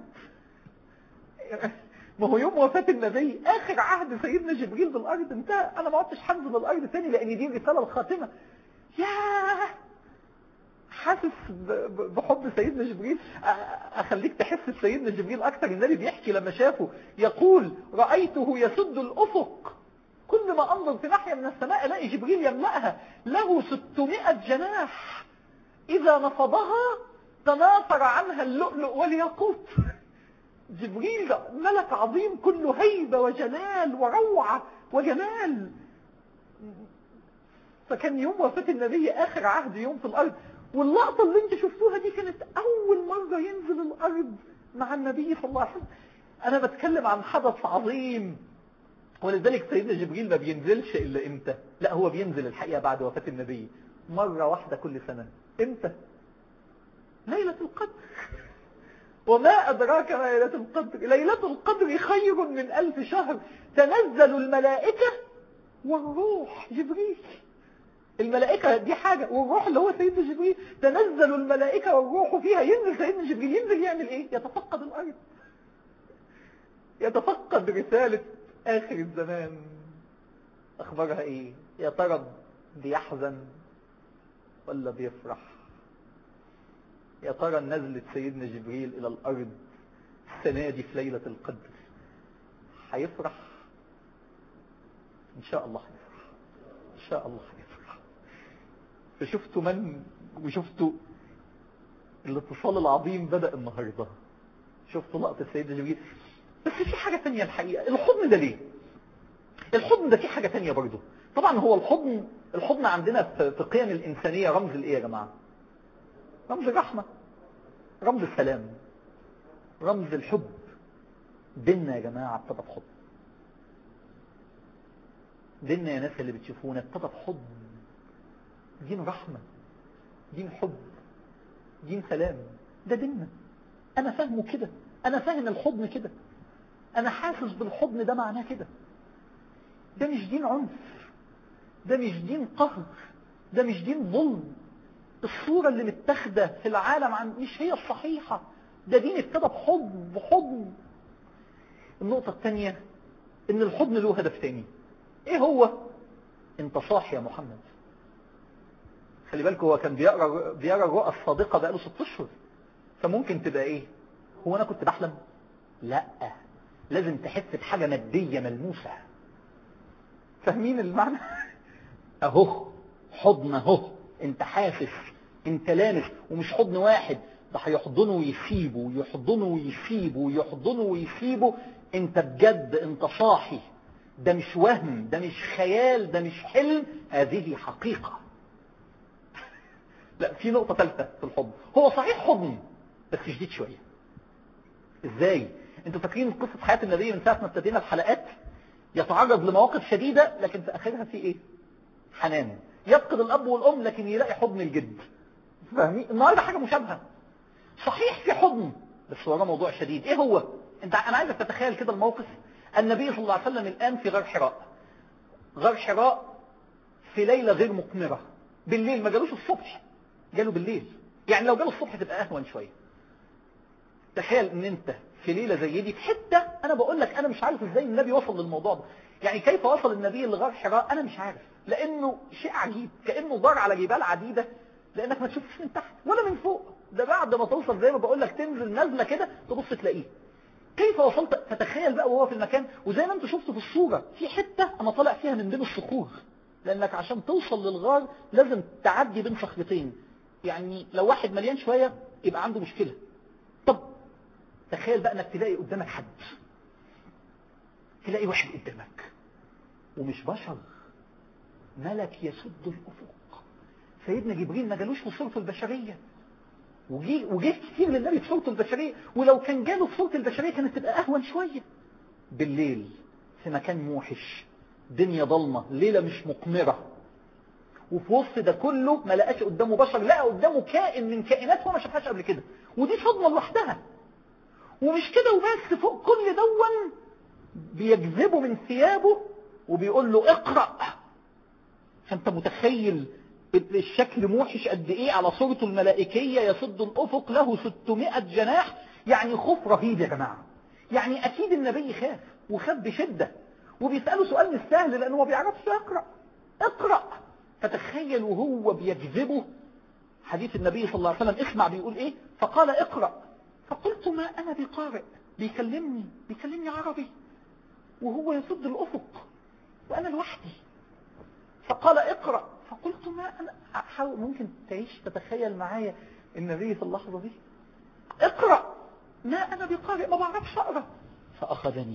ما هو يوم وفاة النبي آخر عهد سيدنا جبريل بالأرض انتهى أنا ما عدتش حنزل الأرض تاني لأن دي الرسالة الخاتمة يا حاسس بحب سيدنا جبريل أخليك تحس بسيدنا جبريل أكثر النبي بيحكي لما شافه يقول رأيته يسد الأفق كل ما أنظر في ناحية من السماء الاقي جبريل يملأها له 600 جناح إذا نفضها تناثر عنها اللؤلؤ والياقوت جبريل ملك عظيم كله هيبة وجلال وروعة وجمال فكان يوم وفاة النبي آخر عهد يوم في الأرض واللقطة اللي انت شفتوها دي كانت أول مرة ينزل الأرض مع النبي صلى الله عليه وسلم أنا بتكلم عن حدث عظيم ولذلك سيدنا جبريل ما بينزلش إلا إمتى لا هو بينزل الحقيقة بعد وفاة النبي مرة واحدة كل سنة إمتى ليلة القدر وما أدراك ما ليلة القدر ليلة القدر خير من ألف شهر تنزل الملائكة والروح جبريل الملائكة دي حاجة والروح اللي هو سيدنا جبريل تنزل الملائكة والروح فيها ينزل سيدنا جبريل ينزل يعمل ايه يتفقد الأرض يتفقد رسالة آخر الزمان أخبارها إيه يا ترى بيحزن ولا بيفرح يا ترى نزلت سيدنا جبريل إلى الأرض السنة دي في ليلة القدر هيفرح إن شاء الله هيفرح إن شاء الله هيفرح فشفتوا من وشفتوا الاتصال العظيم بدأ النهاردة شفتوا لقطة سيدنا جبريل بس في حاجة تانية الحقيقة الحضن ده ليه الحضن ده في حاجة تانية برضه طبعا هو الحضن الحضن عندنا في قيم الإنسانية رمز الإيه يا جماعة رمز الرحمة رمز السلام رمز الحب ديننا يا جماعة ابتدى بحضن ديننا يا ناس اللي بتشوفونا ابتدى بحضن دين رحمة دين حب دين سلام ده ديننا أنا فاهمه كده أنا فاهم الحضن كده أنا حاسس بالحضن ده معناه كده ده مش دين عنف ده مش دين قهر ده مش دين ظلم الصورة اللي متاخدة في العالم عن مش هي الصحيحة ده دين ابتدى بحضن بحضن النقطة الثانية ان الحضن له هدف تاني ايه هو انت صاحي يا محمد خلي بالك هو كان بيقرا بيقرا الرؤى الصادقة بقاله ست اشهر فممكن تبقى ايه هو انا كنت بحلم لا لازم تحس بحاجة مادية ملموسة فاهمين المعنى اهو حضن اهو انت حاسس انت لامس ومش حضن واحد ده هيحضنه ويسيبه ويحضنه ويسيبه ويحضنه ويسيبه انت بجد انت صاحي ده مش وهم ده مش خيال ده مش حلم هذه حقيقة لا في نقطة ثالثة في الحضن هو صحيح حضن بس شديد شوية ازاي انتوا فاكرين قصة حياة النبي من ساعة ما ابتدينا الحلقات يتعرض لمواقف شديدة لكن في اخرها في ايه حنان يفقد الاب والام لكن يلاقي حضن الجد فاهمين النهارده حاجة مشابهة صحيح في حضن بس وراه موضوع شديد ايه هو انت انا عايزك تتخيل كده الموقف النبي صلى الله عليه وسلم الان في غار حراء غار حراء في ليلة غير مقمرة بالليل ما جالوش الصبح جاله بالليل يعني لو جاله الصبح تبقى اهون شوية تخيل ان انت في ليلة زي دي في حتة انا بقول لك انا مش عارف ازاي النبي وصل للموضوع ده يعني كيف وصل النبي لغار حراء انا مش عارف لانه شيء عجيب كأنه دار على جبال عديدة لانك ما تشوفش من تحت ولا من فوق ده بعد ما توصل زي ما بقول لك تنزل نازلة كده تبص تلاقيه كيف وصلت تتخيل بقى وهو في المكان وزي ما انت شفت في الصورة في حتة انا طالع فيها من بين الصخور لانك عشان توصل للغار لازم تعدي بين صخرتين يعني لو واحد مليان شوية يبقى عنده مشكلة طب تخيل بقى انك تلاقي قدامك حد تلاقي واحد قدامك ومش بشر ملك يسد الافق سيدنا جبريل ما جالوش في صورته البشرية وجي وجه كتير للنبي في صورته البشرية ولو كان جاله في صورته البشرية كانت تبقى اهون شوية بالليل في مكان موحش دنيا ضلمة ليلة مش مقمرة وفي وسط ده كله ما لقاش قدامه بشر لقى قدامه كائن من كائنات هو ما شافهاش قبل كده ودي صدمة لوحدها ومش كده وبس فوق كل دون بيجذبه من ثيابه وبيقول له اقرأ فانت متخيل الشكل موحش قد ايه على صورته الملائكية يصد الافق له 600 جناح يعني خوف رهيب يا جماعة يعني اكيد النبي خاف وخاف بشدة وبيسأله سؤال مش سهل لانه ما بيعرفش يقرأ اقرأ فتخيل وهو بيجذبه حديث النبي صلى الله عليه وسلم اسمع بيقول ايه فقال اقرأ فقلت ما انا بقارئ بيكلمني بيكلمني عربي وهو يصد الافق وانا لوحدي فقال اقرأ فقلت ما انا حاول ممكن تعيش تتخيل معايا النبي في اللحظة دي اقرأ ما انا بقارئ ما بعرفش اقرأ فاخذني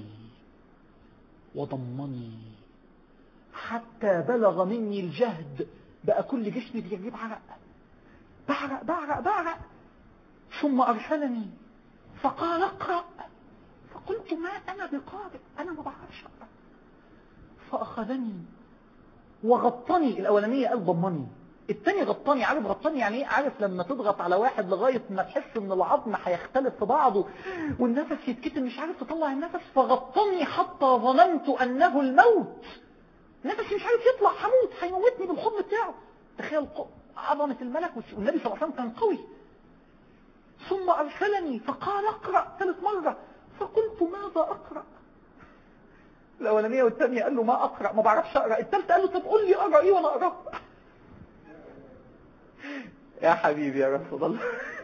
وضمني حتى بلغ مني الجهد بقى كل جسمي بيجيب عرق بعرق بعرق بعرق ثم أرسلني فقال اقرأ فقلت ما أنا بقارئ أنا ما بعرفش أقرأ فأخذني وغطني الأولانية قال ضمني التاني غطاني عارف غطاني يعني ايه عارف لما تضغط على واحد لغاية ما تحس ان العظم هيختلف في بعضه والنفس يتكتم مش عارف تطلع النفس فغطني حتى ظننت انه الموت نفسي مش عارف يطلع هموت هيموتني بالحضن بتاعه تخيل عظمة الملك والنبي صلى الله عليه وسلم كان قوي ثم أرسلني فقال اقرأ ثالث مرة فقلت ماذا أقرأ الأولانية والثانية قال له ما أقرأ ما بعرفش أقرأ الثالثة قال له طب قول لي أقرأ إيه وأنا أقرأ يا حبيبي يا رسول الله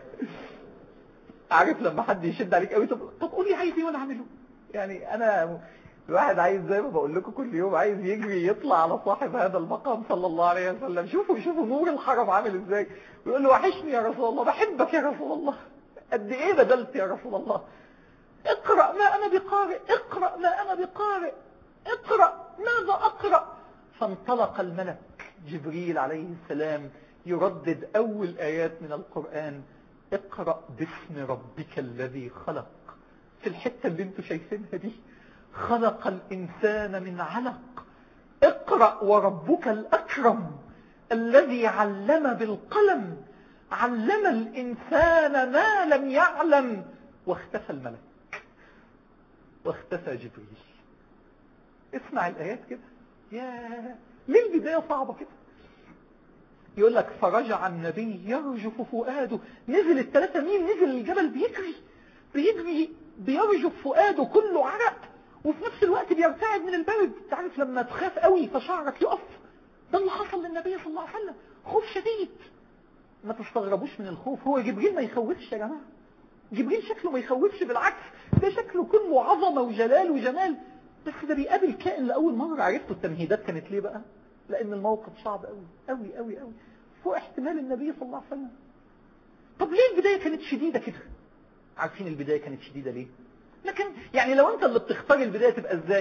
عارف لما حد يشد عليك قوي طب طب قول لي عايز ايه وانا اعمله يعني انا الواحد عايز زي ما بقول لكم كل يوم عايز يجري يطلع على صاحب هذا المقام صلى الله عليه وسلم شوفوا شوفوا نور الحرم عامل ازاي ويقول له وحشني يا رسول الله بحبك يا رسول الله قد ايه بدلت يا رسول الله اقرأ ما انا بقارئ اقرأ ما انا بقارئ اقرأ ماذا اقرأ فانطلق الملك جبريل عليه السلام يردد اول ايات من القرآن اقرأ باسم ربك الذي خلق في الحتة اللي انتوا شايفينها دي خلق الإنسان من علق اقرأ وربك الأكرم الذي علم بالقلم علم الإنسان ما لم يعلم واختفى الملك واختفى جبريل اسمع الآيات كده يا ليه البداية صعبة كده يقول لك فرجع النبي يرجف فؤاده نزل الثلاثة ميل نزل الجبل بيجري بيجري بيرجف فؤاده كله عرق وفي نفس الوقت بيرتعد من البرد تعرف لما تخاف قوي فشعرك يقف ده اللي حصل للنبي صلى الله عليه وسلم خوف شديد ما تستغربوش من الخوف هو جبريل ما يخوفش يا جماعة جبريل شكله ما يخوفش بالعكس ده شكله كله عظمة وجلال وجمال بس ده بيقابل كائن لأول مرة عرفتوا التمهيدات كانت ليه بقى لأن الموقف صعب قوي قوي قوي قوي فوق احتمال النبي صلى الله عليه وسلم طب ليه البداية كانت شديدة كده عارفين البداية كانت شديدة ليه لكن يعني لو انت اللي بتختار البداية تبقى ازاي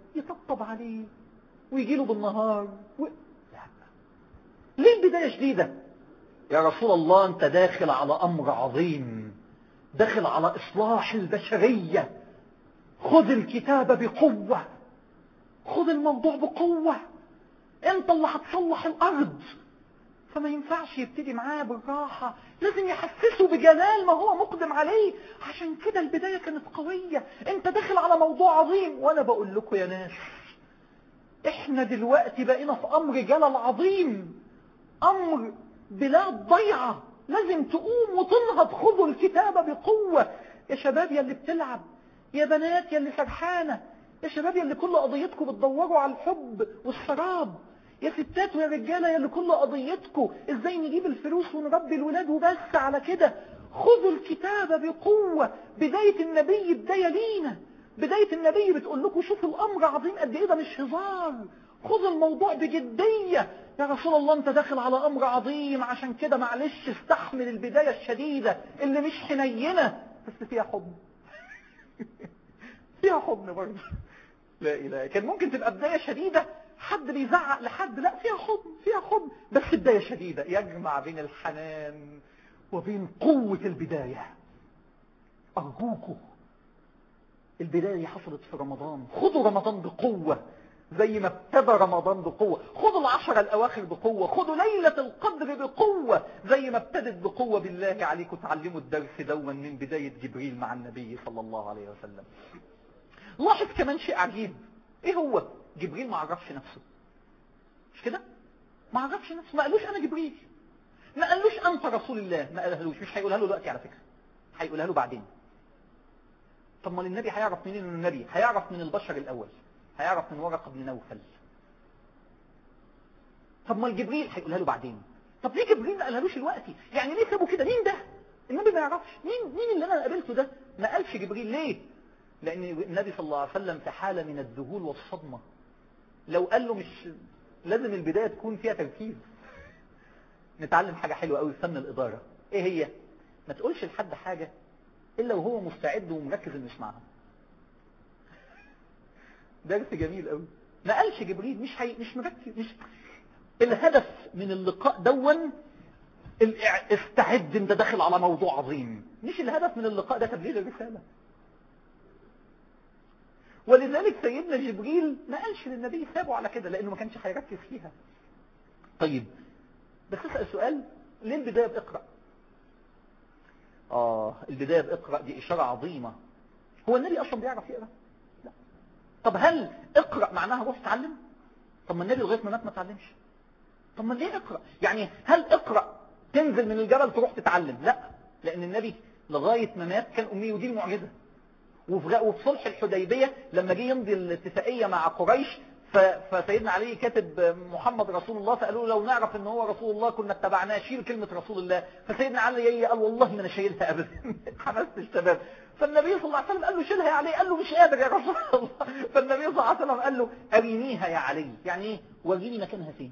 يطبطب عليه ويجي له بالنهار و... لا ليه البداية شديدة يا رسول الله انت داخل على امر عظيم داخل على اصلاح البشرية خذ الكتاب بقوة خذ الموضوع بقوة انت اللي هتصلح الارض فما ينفعش يبتدي معاه بالراحة لازم يحسسه بجلال ما هو مقدم عليه عشان كده البداية كانت قوية انت داخل على موضوع عظيم وانا بقول لكم يا ناس احنا دلوقتي بقينا في امر جلل عظيم امر بلاد ضيعة لازم تقوم وتنهض خذوا الكتاب بقوة يا شباب يا اللي بتلعب يا بنات يا اللي سرحانة يا شباب يا اللي كل قضيتكم بتدوروا على الحب والشراب يا ستات ويا رجالة يا اللي كل قضيتكم ازاي نجيب الفلوس ونربي الولاد وبس على كده خذوا الكتاب بقوة بداية النبي بداية لينا بداية النبي بتقول لكم شوفوا الأمر عظيم قد إيه ده مش هزار خذ الموضوع بجدية يا رسول الله انت داخل على أمر عظيم عشان كده معلش استحمل البداية الشديدة اللي مش حنينة بس فيها حضن فيها حضن برضه لا إله كان ممكن تبقى بداية شديدة حد بيزعق لحد لا فيها حضن فيها حضن بس بداية شديدة يجمع بين الحنان وبين قوة البداية أرجوكم البداية دي حصلت في رمضان خدوا رمضان بقوة زي ما ابتدى رمضان بقوة خدوا العشر الأواخر بقوة خدوا ليلة القدر بقوة زي ما ابتدت بقوة بالله عليكم تعلموا الدرس دون من بداية جبريل مع النبي صلى الله عليه وسلم لاحظ كمان شيء عجيب ايه هو جبريل ما عرفش نفسه مش كده ما عرفش نفسه ما قالوش انا جبريل ما قالوش انت رسول الله ما قالهالوش مش هيقولها له دلوقتي على فكرة هيقولها له بعدين طب ما النبي هيعرف منين انه النبي هيعرف من البشر الاول هيعرف من ورقه بن نوفل طب ما الجبريل هيقولها له بعدين طب ليه جبريل ما قالهالوش دلوقتي يعني ليه سابه كده مين ده النبي ما يعرفش مين مين اللي انا قابلته ده ما قالش جبريل ليه لان النبي صلى الله عليه وسلم في حاله من الذهول والصدمه لو قال له مش لازم البدايه تكون فيها تركيز نتعلم حاجه حلوه قوي في فن الاداره ايه هي ما تقولش لحد حاجه الا وهو مستعد ومركز انه يسمعها درس جميل قوي ما قالش جبريل مش حي... مش مركز مش الهدف من اللقاء دون الإع... استعد انت داخل على موضوع عظيم مش الهدف من اللقاء ده تبليغ الرسالة ولذلك سيدنا جبريل ما قالش للنبي سابه على كده لانه ما كانش هيركز فيها طيب بس اسأل سؤال ليه البداية بإقرأ آه البداية بإقرأ دي إشارة عظيمة هو النبي أصلا بيعرف يقرأ لا طب هل اقرأ معناها روح تعلم طب ما النبي لغاية ما مات ما تعلمش طب ما ليه اقرأ يعني هل اقرأ تنزل من الجبل تروح تتعلم لا لأن النبي لغاية ما مات كان أمي ودي المعجزة وفي صلح الحديبية لما جه يمضي الاتفاقية مع قريش فسيدنا علي كاتب محمد رسول الله فقالوا له لو نعرف ان هو رسول الله كنا اتبعناه شيل كلمة رسول الله فسيدنا علي قال والله ما انا شايلها ابدا حمست الشباب فالنبي صلى الله عليه وسلم قال له شيلها يا علي قال له مش قادر يا رسول الله فالنبي صلى الله عليه وسلم قال له ارينيها يا علي يعني ايه وريني مكانها فين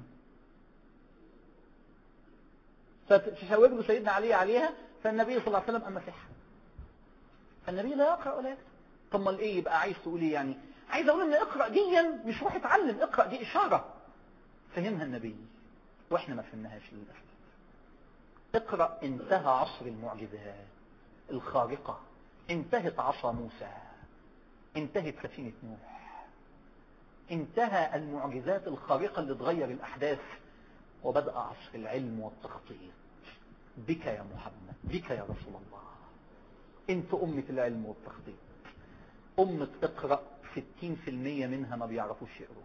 فتشاور له سيدنا علي عليها فالنبي صلى الله عليه وسلم قام مسحها فالنبي لا يقرأ ولا يكتب طب ما ايه يبقى عايز تقول ايه يعني عايز اقول ان اقرأ دي مش روح اتعلم اقرأ دي اشارة فهمها النبي واحنا ما فهمناهاش للأسف اقرأ انتهى عصر المعجزات الخارقة انتهت عصا موسى انتهت سفينة نوح انتهى المعجزات الخارقة اللي تغير الأحداث وبدأ عصر العلم والتخطيط بك يا محمد بك يا رسول الله انت أمة العلم والتخطيط أمة اقرأ 60% منها ما بيعرفوش يقروا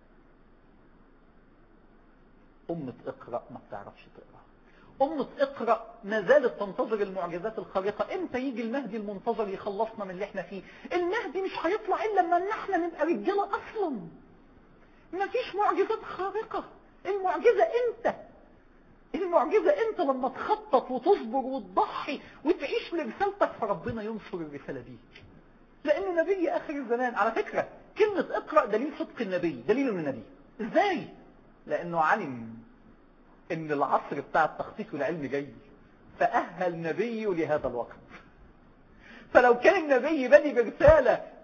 أمة اقرأ ما بتعرفش تقرأ أمة اقرأ ما زالت تنتظر المعجزات الخارقة امتى يجي المهدي المنتظر يخلصنا من اللي احنا فيه المهدي مش هيطلع إلا لما احنا نبقى رجالة أصلا ما فيش معجزات خارقة المعجزة امتى المعجزة انت لما تخطط وتصبر وتضحي وتعيش لرسالتك فربنا ينصر الرسالة ديك لأن نبي آخر الزمان على فكرة كلمة اقرأ دليل صدق النبي دليل من النبي ازاي لأنه علم ان العصر بتاع التخطيط والعلم جاي فأهل نبيه لهذا الوقت فلو كان النبي بادي برسالة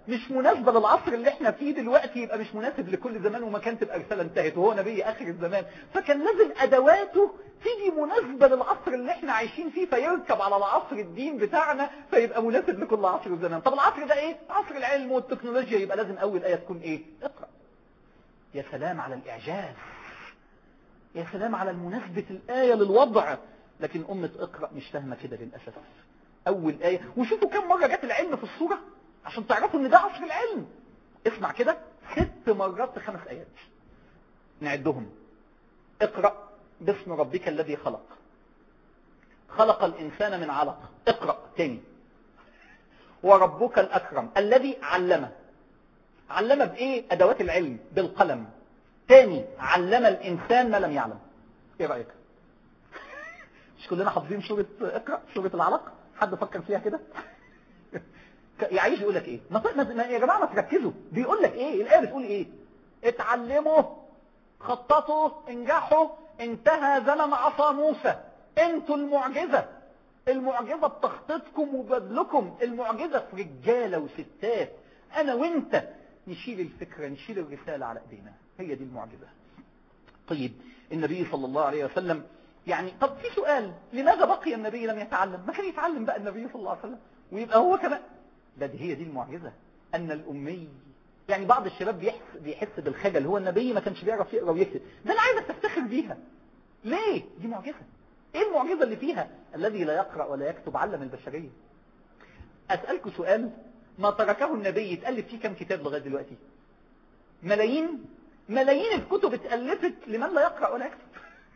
مش مناسبة للعصر اللي احنا فيه دلوقتي يبقى مش مناسب لكل زمان ومكان تبقى رسالة انتهت وهو نبي اخر الزمان فكان لازم ادواته تيجي مناسبة للعصر اللي احنا عايشين فيه فيركب على العصر الدين بتاعنا فيبقى مناسب لكل عصر الزمان طب العصر ده ايه عصر العلم والتكنولوجيا يبقى لازم اول ايه تكون ايه اقرأ يا سلام على الاعجاز يا سلام على المناسبة الآية للوضع لكن أمة اقرأ مش فاهمة كده للأسف أول آية وشوفوا كم مرة جت العلم في الصورة عشان تعرفوا ان ده عصر العلم اسمع كده ست مرات في خمس آيات نعدهم اقرأ باسم ربك الذي خلق خلق الإنسان من علق اقرأ تاني وربك الأكرم الذي علم علم بإيه أدوات العلم بالقلم تاني علم الإنسان ما لم يعلم ايه رأيك مش كلنا حافظين سورة اقرأ سورة العلق حد فكر فيها كده يعيش يقول لك ايه ما ما يا جماعة ما تركزوا بيقول لك ايه الآية بتقول ايه اتعلموا خططوا انجحوا انتهى زمن عصا موسى انتوا المعجزة المعجزة بتخطيطكم وبذلكم المعجزة في رجالة وستات انا وانت نشيل الفكرة نشيل الرسالة على ايدينا هي دي المعجزة طيب النبي صلى الله عليه وسلم يعني طب في سؤال لماذا بقي النبي لم يتعلم ما كان يتعلم بقى النبي صلى الله عليه وسلم ويبقى هو كمان ده دي هي دي المعجزة ان الامي يعني بعض الشباب بيحس, بيحس بالخجل هو النبي ما كانش بيعرف يقرا ويكتب ده انا عايزك تفتخر بيها ليه دي معجزة ايه المعجزة اللي فيها الذي لا يقرأ ولا يكتب علم البشرية اسألكم سؤال ما تركه النبي يتألف فيه كم كتاب لغاية دلوقتي ملايين ملايين الكتب اتألفت لمن لا يقرأ ولا يكتب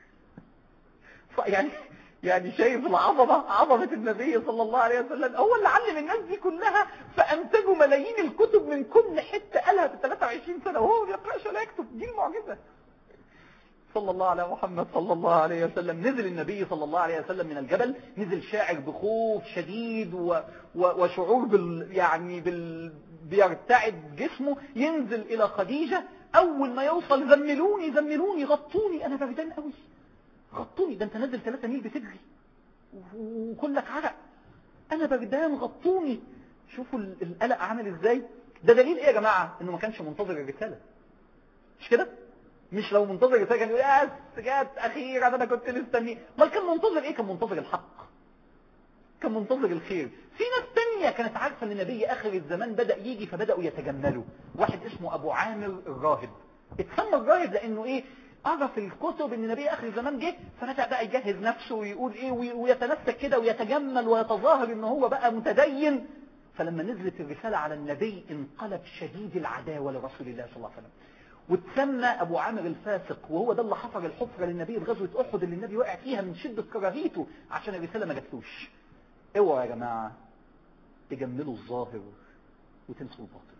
يعني يعني شايف العظمة عظمة النبي صلى الله عليه وسلم هو اللي علم الناس دي كلها فأنتجوا ملايين الكتب من كل حتة قالها في 23 سنة وهو ما بيقرأش ولا يكتب دي المعجزة صلى الله على محمد صلى الله عليه وسلم نزل النبي صلى الله عليه وسلم من الجبل نزل شاعر بخوف شديد و و وشعور بال يعني بال بيرتعد جسمه ينزل إلى خديجة أول ما يوصل زملوني زملوني غطوني أنا بردان قوي غطوني ده أنت نازل 3 ميل بتجري وكلك عرق أنا بردان غطوني شوفوا القلق عامل إزاي ده دليل إيه يا جماعة إنه ما كانش منتظر الرسالة مش كده مش لو منتظر الرسالة كان يقول يا جت أخيرا أنا كنت مستنيه ما كان منتظر إيه كان منتظر الحق كان منتظر الخير في ناس تانية كانت عارفة ان النبي اخر الزمان بدأ يجي فبدأوا يتجملوا واحد اسمه ابو عامر الراهب اتسمى الراهب لانه ايه عرف الكتب ان النبي اخر الزمان جه فبدأ بقى يجهز نفسه ويقول ايه ويتنسك كده ويتجمل ويتظاهر ان هو بقى متدين فلما نزلت الرسالة على النبي انقلب شديد العداوة لرسول الله صلى الله عليه وسلم وتسمى ابو عامر الفاسق وهو ده اللي حفر الحفرة للنبي في غزوة احد اللي النبي وقع فيها من شدة كراهيته عشان الرسالة ما جاتلوش اوعوا يا جماعة تجملوا الظاهر وتنسوا الباطن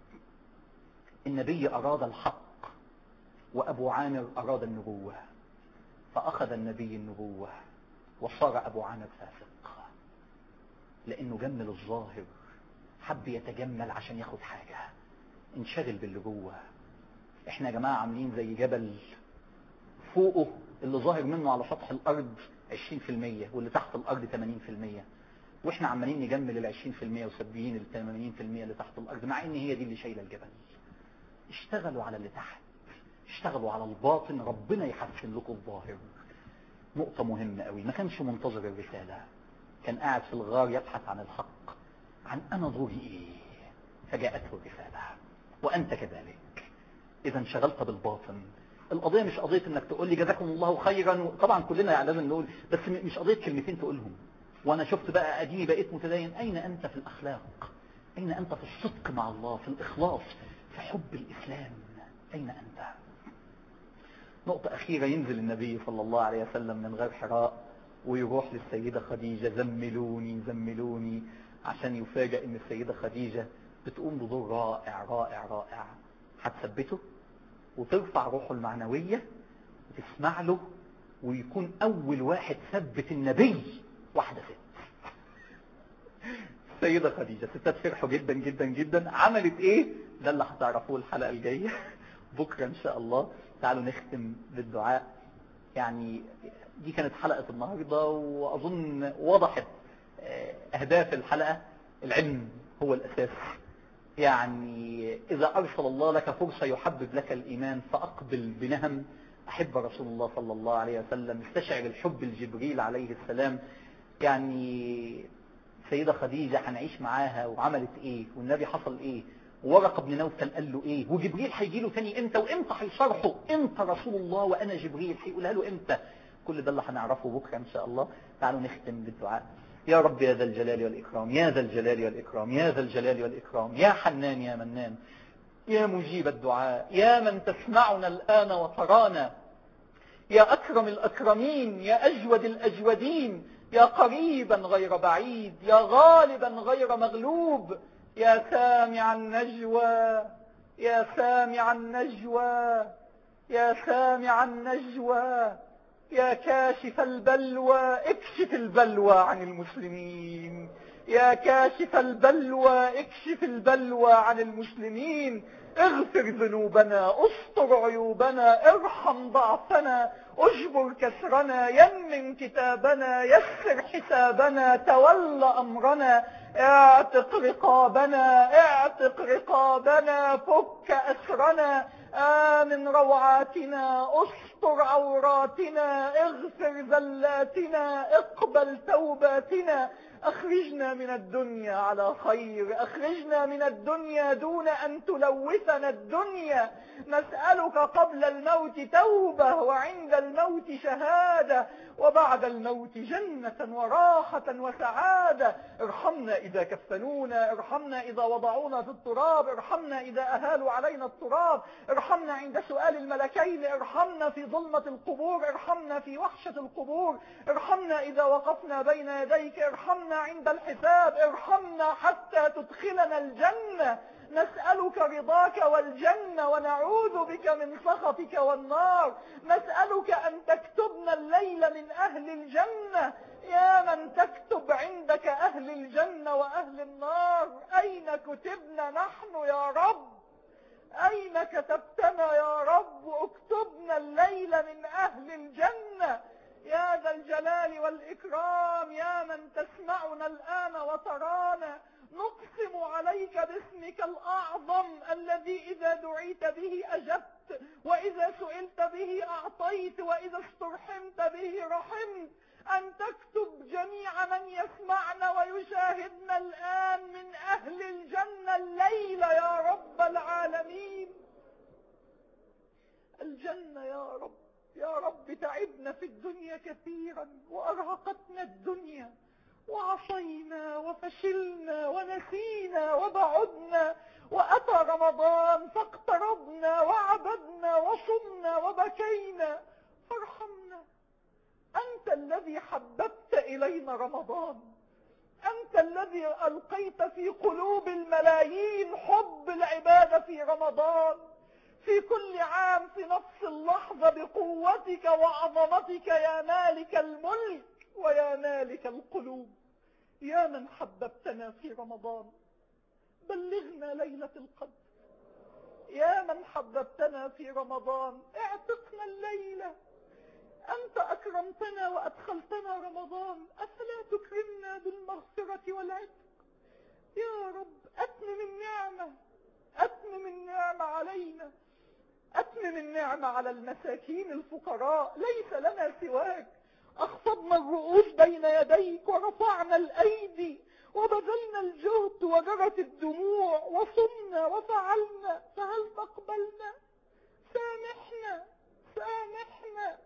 النبي أراد الحق وأبو عامر أراد النبوة فأخذ النبي النبوة وصار أبو عامر فاسق لأنه جمل الظاهر حب يتجمل عشان ياخد حاجة انشغل باللي جوه احنا يا جماعة عاملين زي جبل فوقه اللي ظاهر منه على سطح الأرض 20% واللي تحت الأرض 80% واحنا عمالين نجمل ال 20% وسبيين ال 80% اللي تحت الأرض مع ان هي دي اللي شايله الجبل اشتغلوا على اللي تحت اشتغلوا على الباطن ربنا يحسن لكم الظاهر نقطة مهمة قوي ما كانش منتظر الرسالة كان قاعد في الغار يبحث عن الحق عن أنا دوري إيه فجاءته الرسالة وأنت كذلك إذا انشغلت بالباطن القضية مش قضية انك تقول لي جزاكم الله خيرا طبعا كلنا لازم نقول بس مش قضية كلمتين تقولهم وانا شفت بقى اديني بقيت متدين اين انت في الاخلاق اين انت في الصدق مع الله في الاخلاص في حب الاسلام اين انت نقطة اخيرة ينزل النبي صلى الله عليه وسلم من غير حراء ويروح للسيدة خديجة زملوني زملوني عشان يفاجئ ان السيدة خديجة بتقوم بدور رائع رائع رائع هتثبته وترفع روحه المعنوية وتسمع له ويكون أول واحد ثبت النبي واحدة ست السيدة خديجة ستات فرحوا جدا جدا جدا عملت ايه ده اللي هتعرفوه الحلقة الجاية بكرة ان شاء الله تعالوا نختم بالدعاء يعني دي كانت حلقة النهاردة وأظن وضحت أهداف الحلقة العلم هو الأساس يعني إذا أرسل الله لك فرصة يحبب لك الإيمان فأقبل بنهم أحب رسول الله صلى الله عليه وسلم استشعر الحب الجبريل عليه السلام يعني سيدة خديجة هنعيش معاها وعملت ايه والنبي حصل ايه ورقة بن نوفل قال له ايه وجبريل هيجي له تاني امتى وامتى هيشرحه انت رسول الله وانا جبريل هيقولها له امتى كل ده اللي هنعرفه بكرة ان شاء الله تعالوا نختم بالدعاء يا رب يا ذا الجلال والإكرام يا ذا الجلال والإكرام يا ذا الجلال والإكرام يا حنان يا منان يا مجيب الدعاء يا من تسمعنا الآن وترانا يا أكرم الأكرمين يا أجود الأجودين يا قريبا غير بعيد يا غالبا غير مغلوب يا سامع النجوى يا سامع النجوى يا سامع النجوى يا كاشف البلوى اكشف البلوى عن المسلمين يا كاشف البلوى اكشف البلوى عن المسلمين اغفر ذنوبنا استر عيوبنا ارحم ضعفنا اجبر كسرنا يمن كتابنا يسر حسابنا تول امرنا اعتق رقابنا اعتق رقابنا فك اسرنا آمن روعاتنا استر عوراتنا اغفر زلاتنا اقبل توباتنا اخرجنا من الدنيا على خير اخرجنا من الدنيا دون ان تلوثنا الدنيا نسألك قبل الموت توبة وعند الموت شهادة وبعد الموت جنة وراحة وسعادة ارحمنا إذا كفنونا ارحمنا إذا وضعونا في التراب ارحمنا إذا أهالوا علينا التراب ارحمنا عند سؤال الملكين ارحمنا في ظلمة القبور ارحمنا في وحشة القبور ارحمنا إذا وقفنا بين يديك ارحمنا عند الحساب ارحمنا حتى تدخلنا الجنة نسألك رضاك والجنة ونعوذ بك من سخطك والنار نسألك أن تكتبنا الليل من أهل الجنة يا من تكتب عندك أهل الجنة وأهل النار أين كتبنا نحن يا رب أين كتبتنا يا رب اكتبنا الليل من أهل الجنة يا ذا الجلال والإكرام يا من تسمعنا الآن وترانا نقسم عليك باسمك الأعظم الذي إذا دعيت به أجبت وإذا سئلت به أعطيت وإذا استرحمت به رحمت أن تكتب جميع من يسمعنا ويشاهدنا الآن من أهل الجنة الليلة يا رب العالمين الجنة يا رب يا رب تعبنا في الدنيا كثيرا وأرهقتنا الدنيا وعصينا وفشلنا ونسينا وبعدنا وأتى رمضان فاقتربنا وعبدنا وصمنا وبكينا فارحمنا أنت الذي حببت إلينا رمضان أنت الذي ألقيت في قلوب الملايين حب العبادة في رمضان في كل عام في نفس اللحظة بقوتك وعظمتك يا مالك الملك ويا مالك القلوب يا من حببتنا في رمضان بلغنا ليلة القدر يا من حببتنا في رمضان اعتقنا الليلة أنت أكرمتنا وأدخلتنا رمضان أفلا تكرمنا بالمغفرة والعتق يا رب أتمم النعمة أتمم النعمة علينا أتمم النعمة على المساكين الفقراء ليس لنا سواك أخفضنا الرؤوس بين يديك ورفعنا الأيدي وبذلنا الجهد وجرت الدموع وصمنا وفعلنا فهل تقبلنا سامحنا سامحنا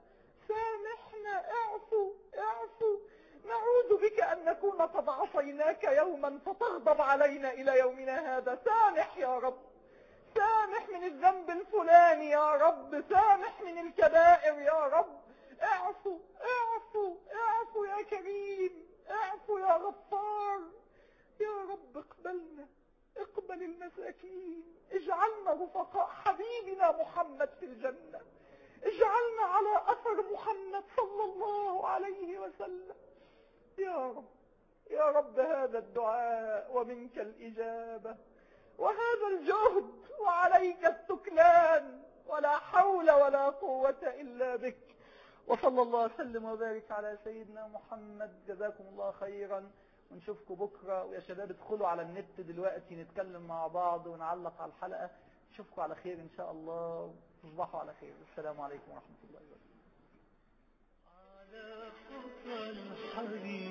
سامحنا اعفو اعفو نعوذ بك أن نكون قد عصيناك يوما فتغضب علينا إلى يومنا هذا سامح يا رب سامح من الذنب الفلاني يا رب سامح من الكبائر يا رب اعفو اعفو اعفو يا كريم اعفو يا غفار يا رب اقبلنا اقبل المساكين اجعلنا رفقاء حبيبنا محمد في الجنة اجعلنا على اثر محمد صلى الله عليه وسلم يا رب يا رب هذا الدعاء ومنك الإجابة وهذا الجهد وعليك التكلان ولا حول ولا قوة إلا بك وصلى الله وسلم وبارك على سيدنا محمد جزاكم الله خيرا ونشوفكم بكرة ويا شباب ادخلوا على النت دلوقتي نتكلم مع بعض ونعلق على الحلقة نشوفكم على خير ان شاء الله تصبحوا على خير السلام عليكم ورحمة الله وبركاته على خطى الحبيب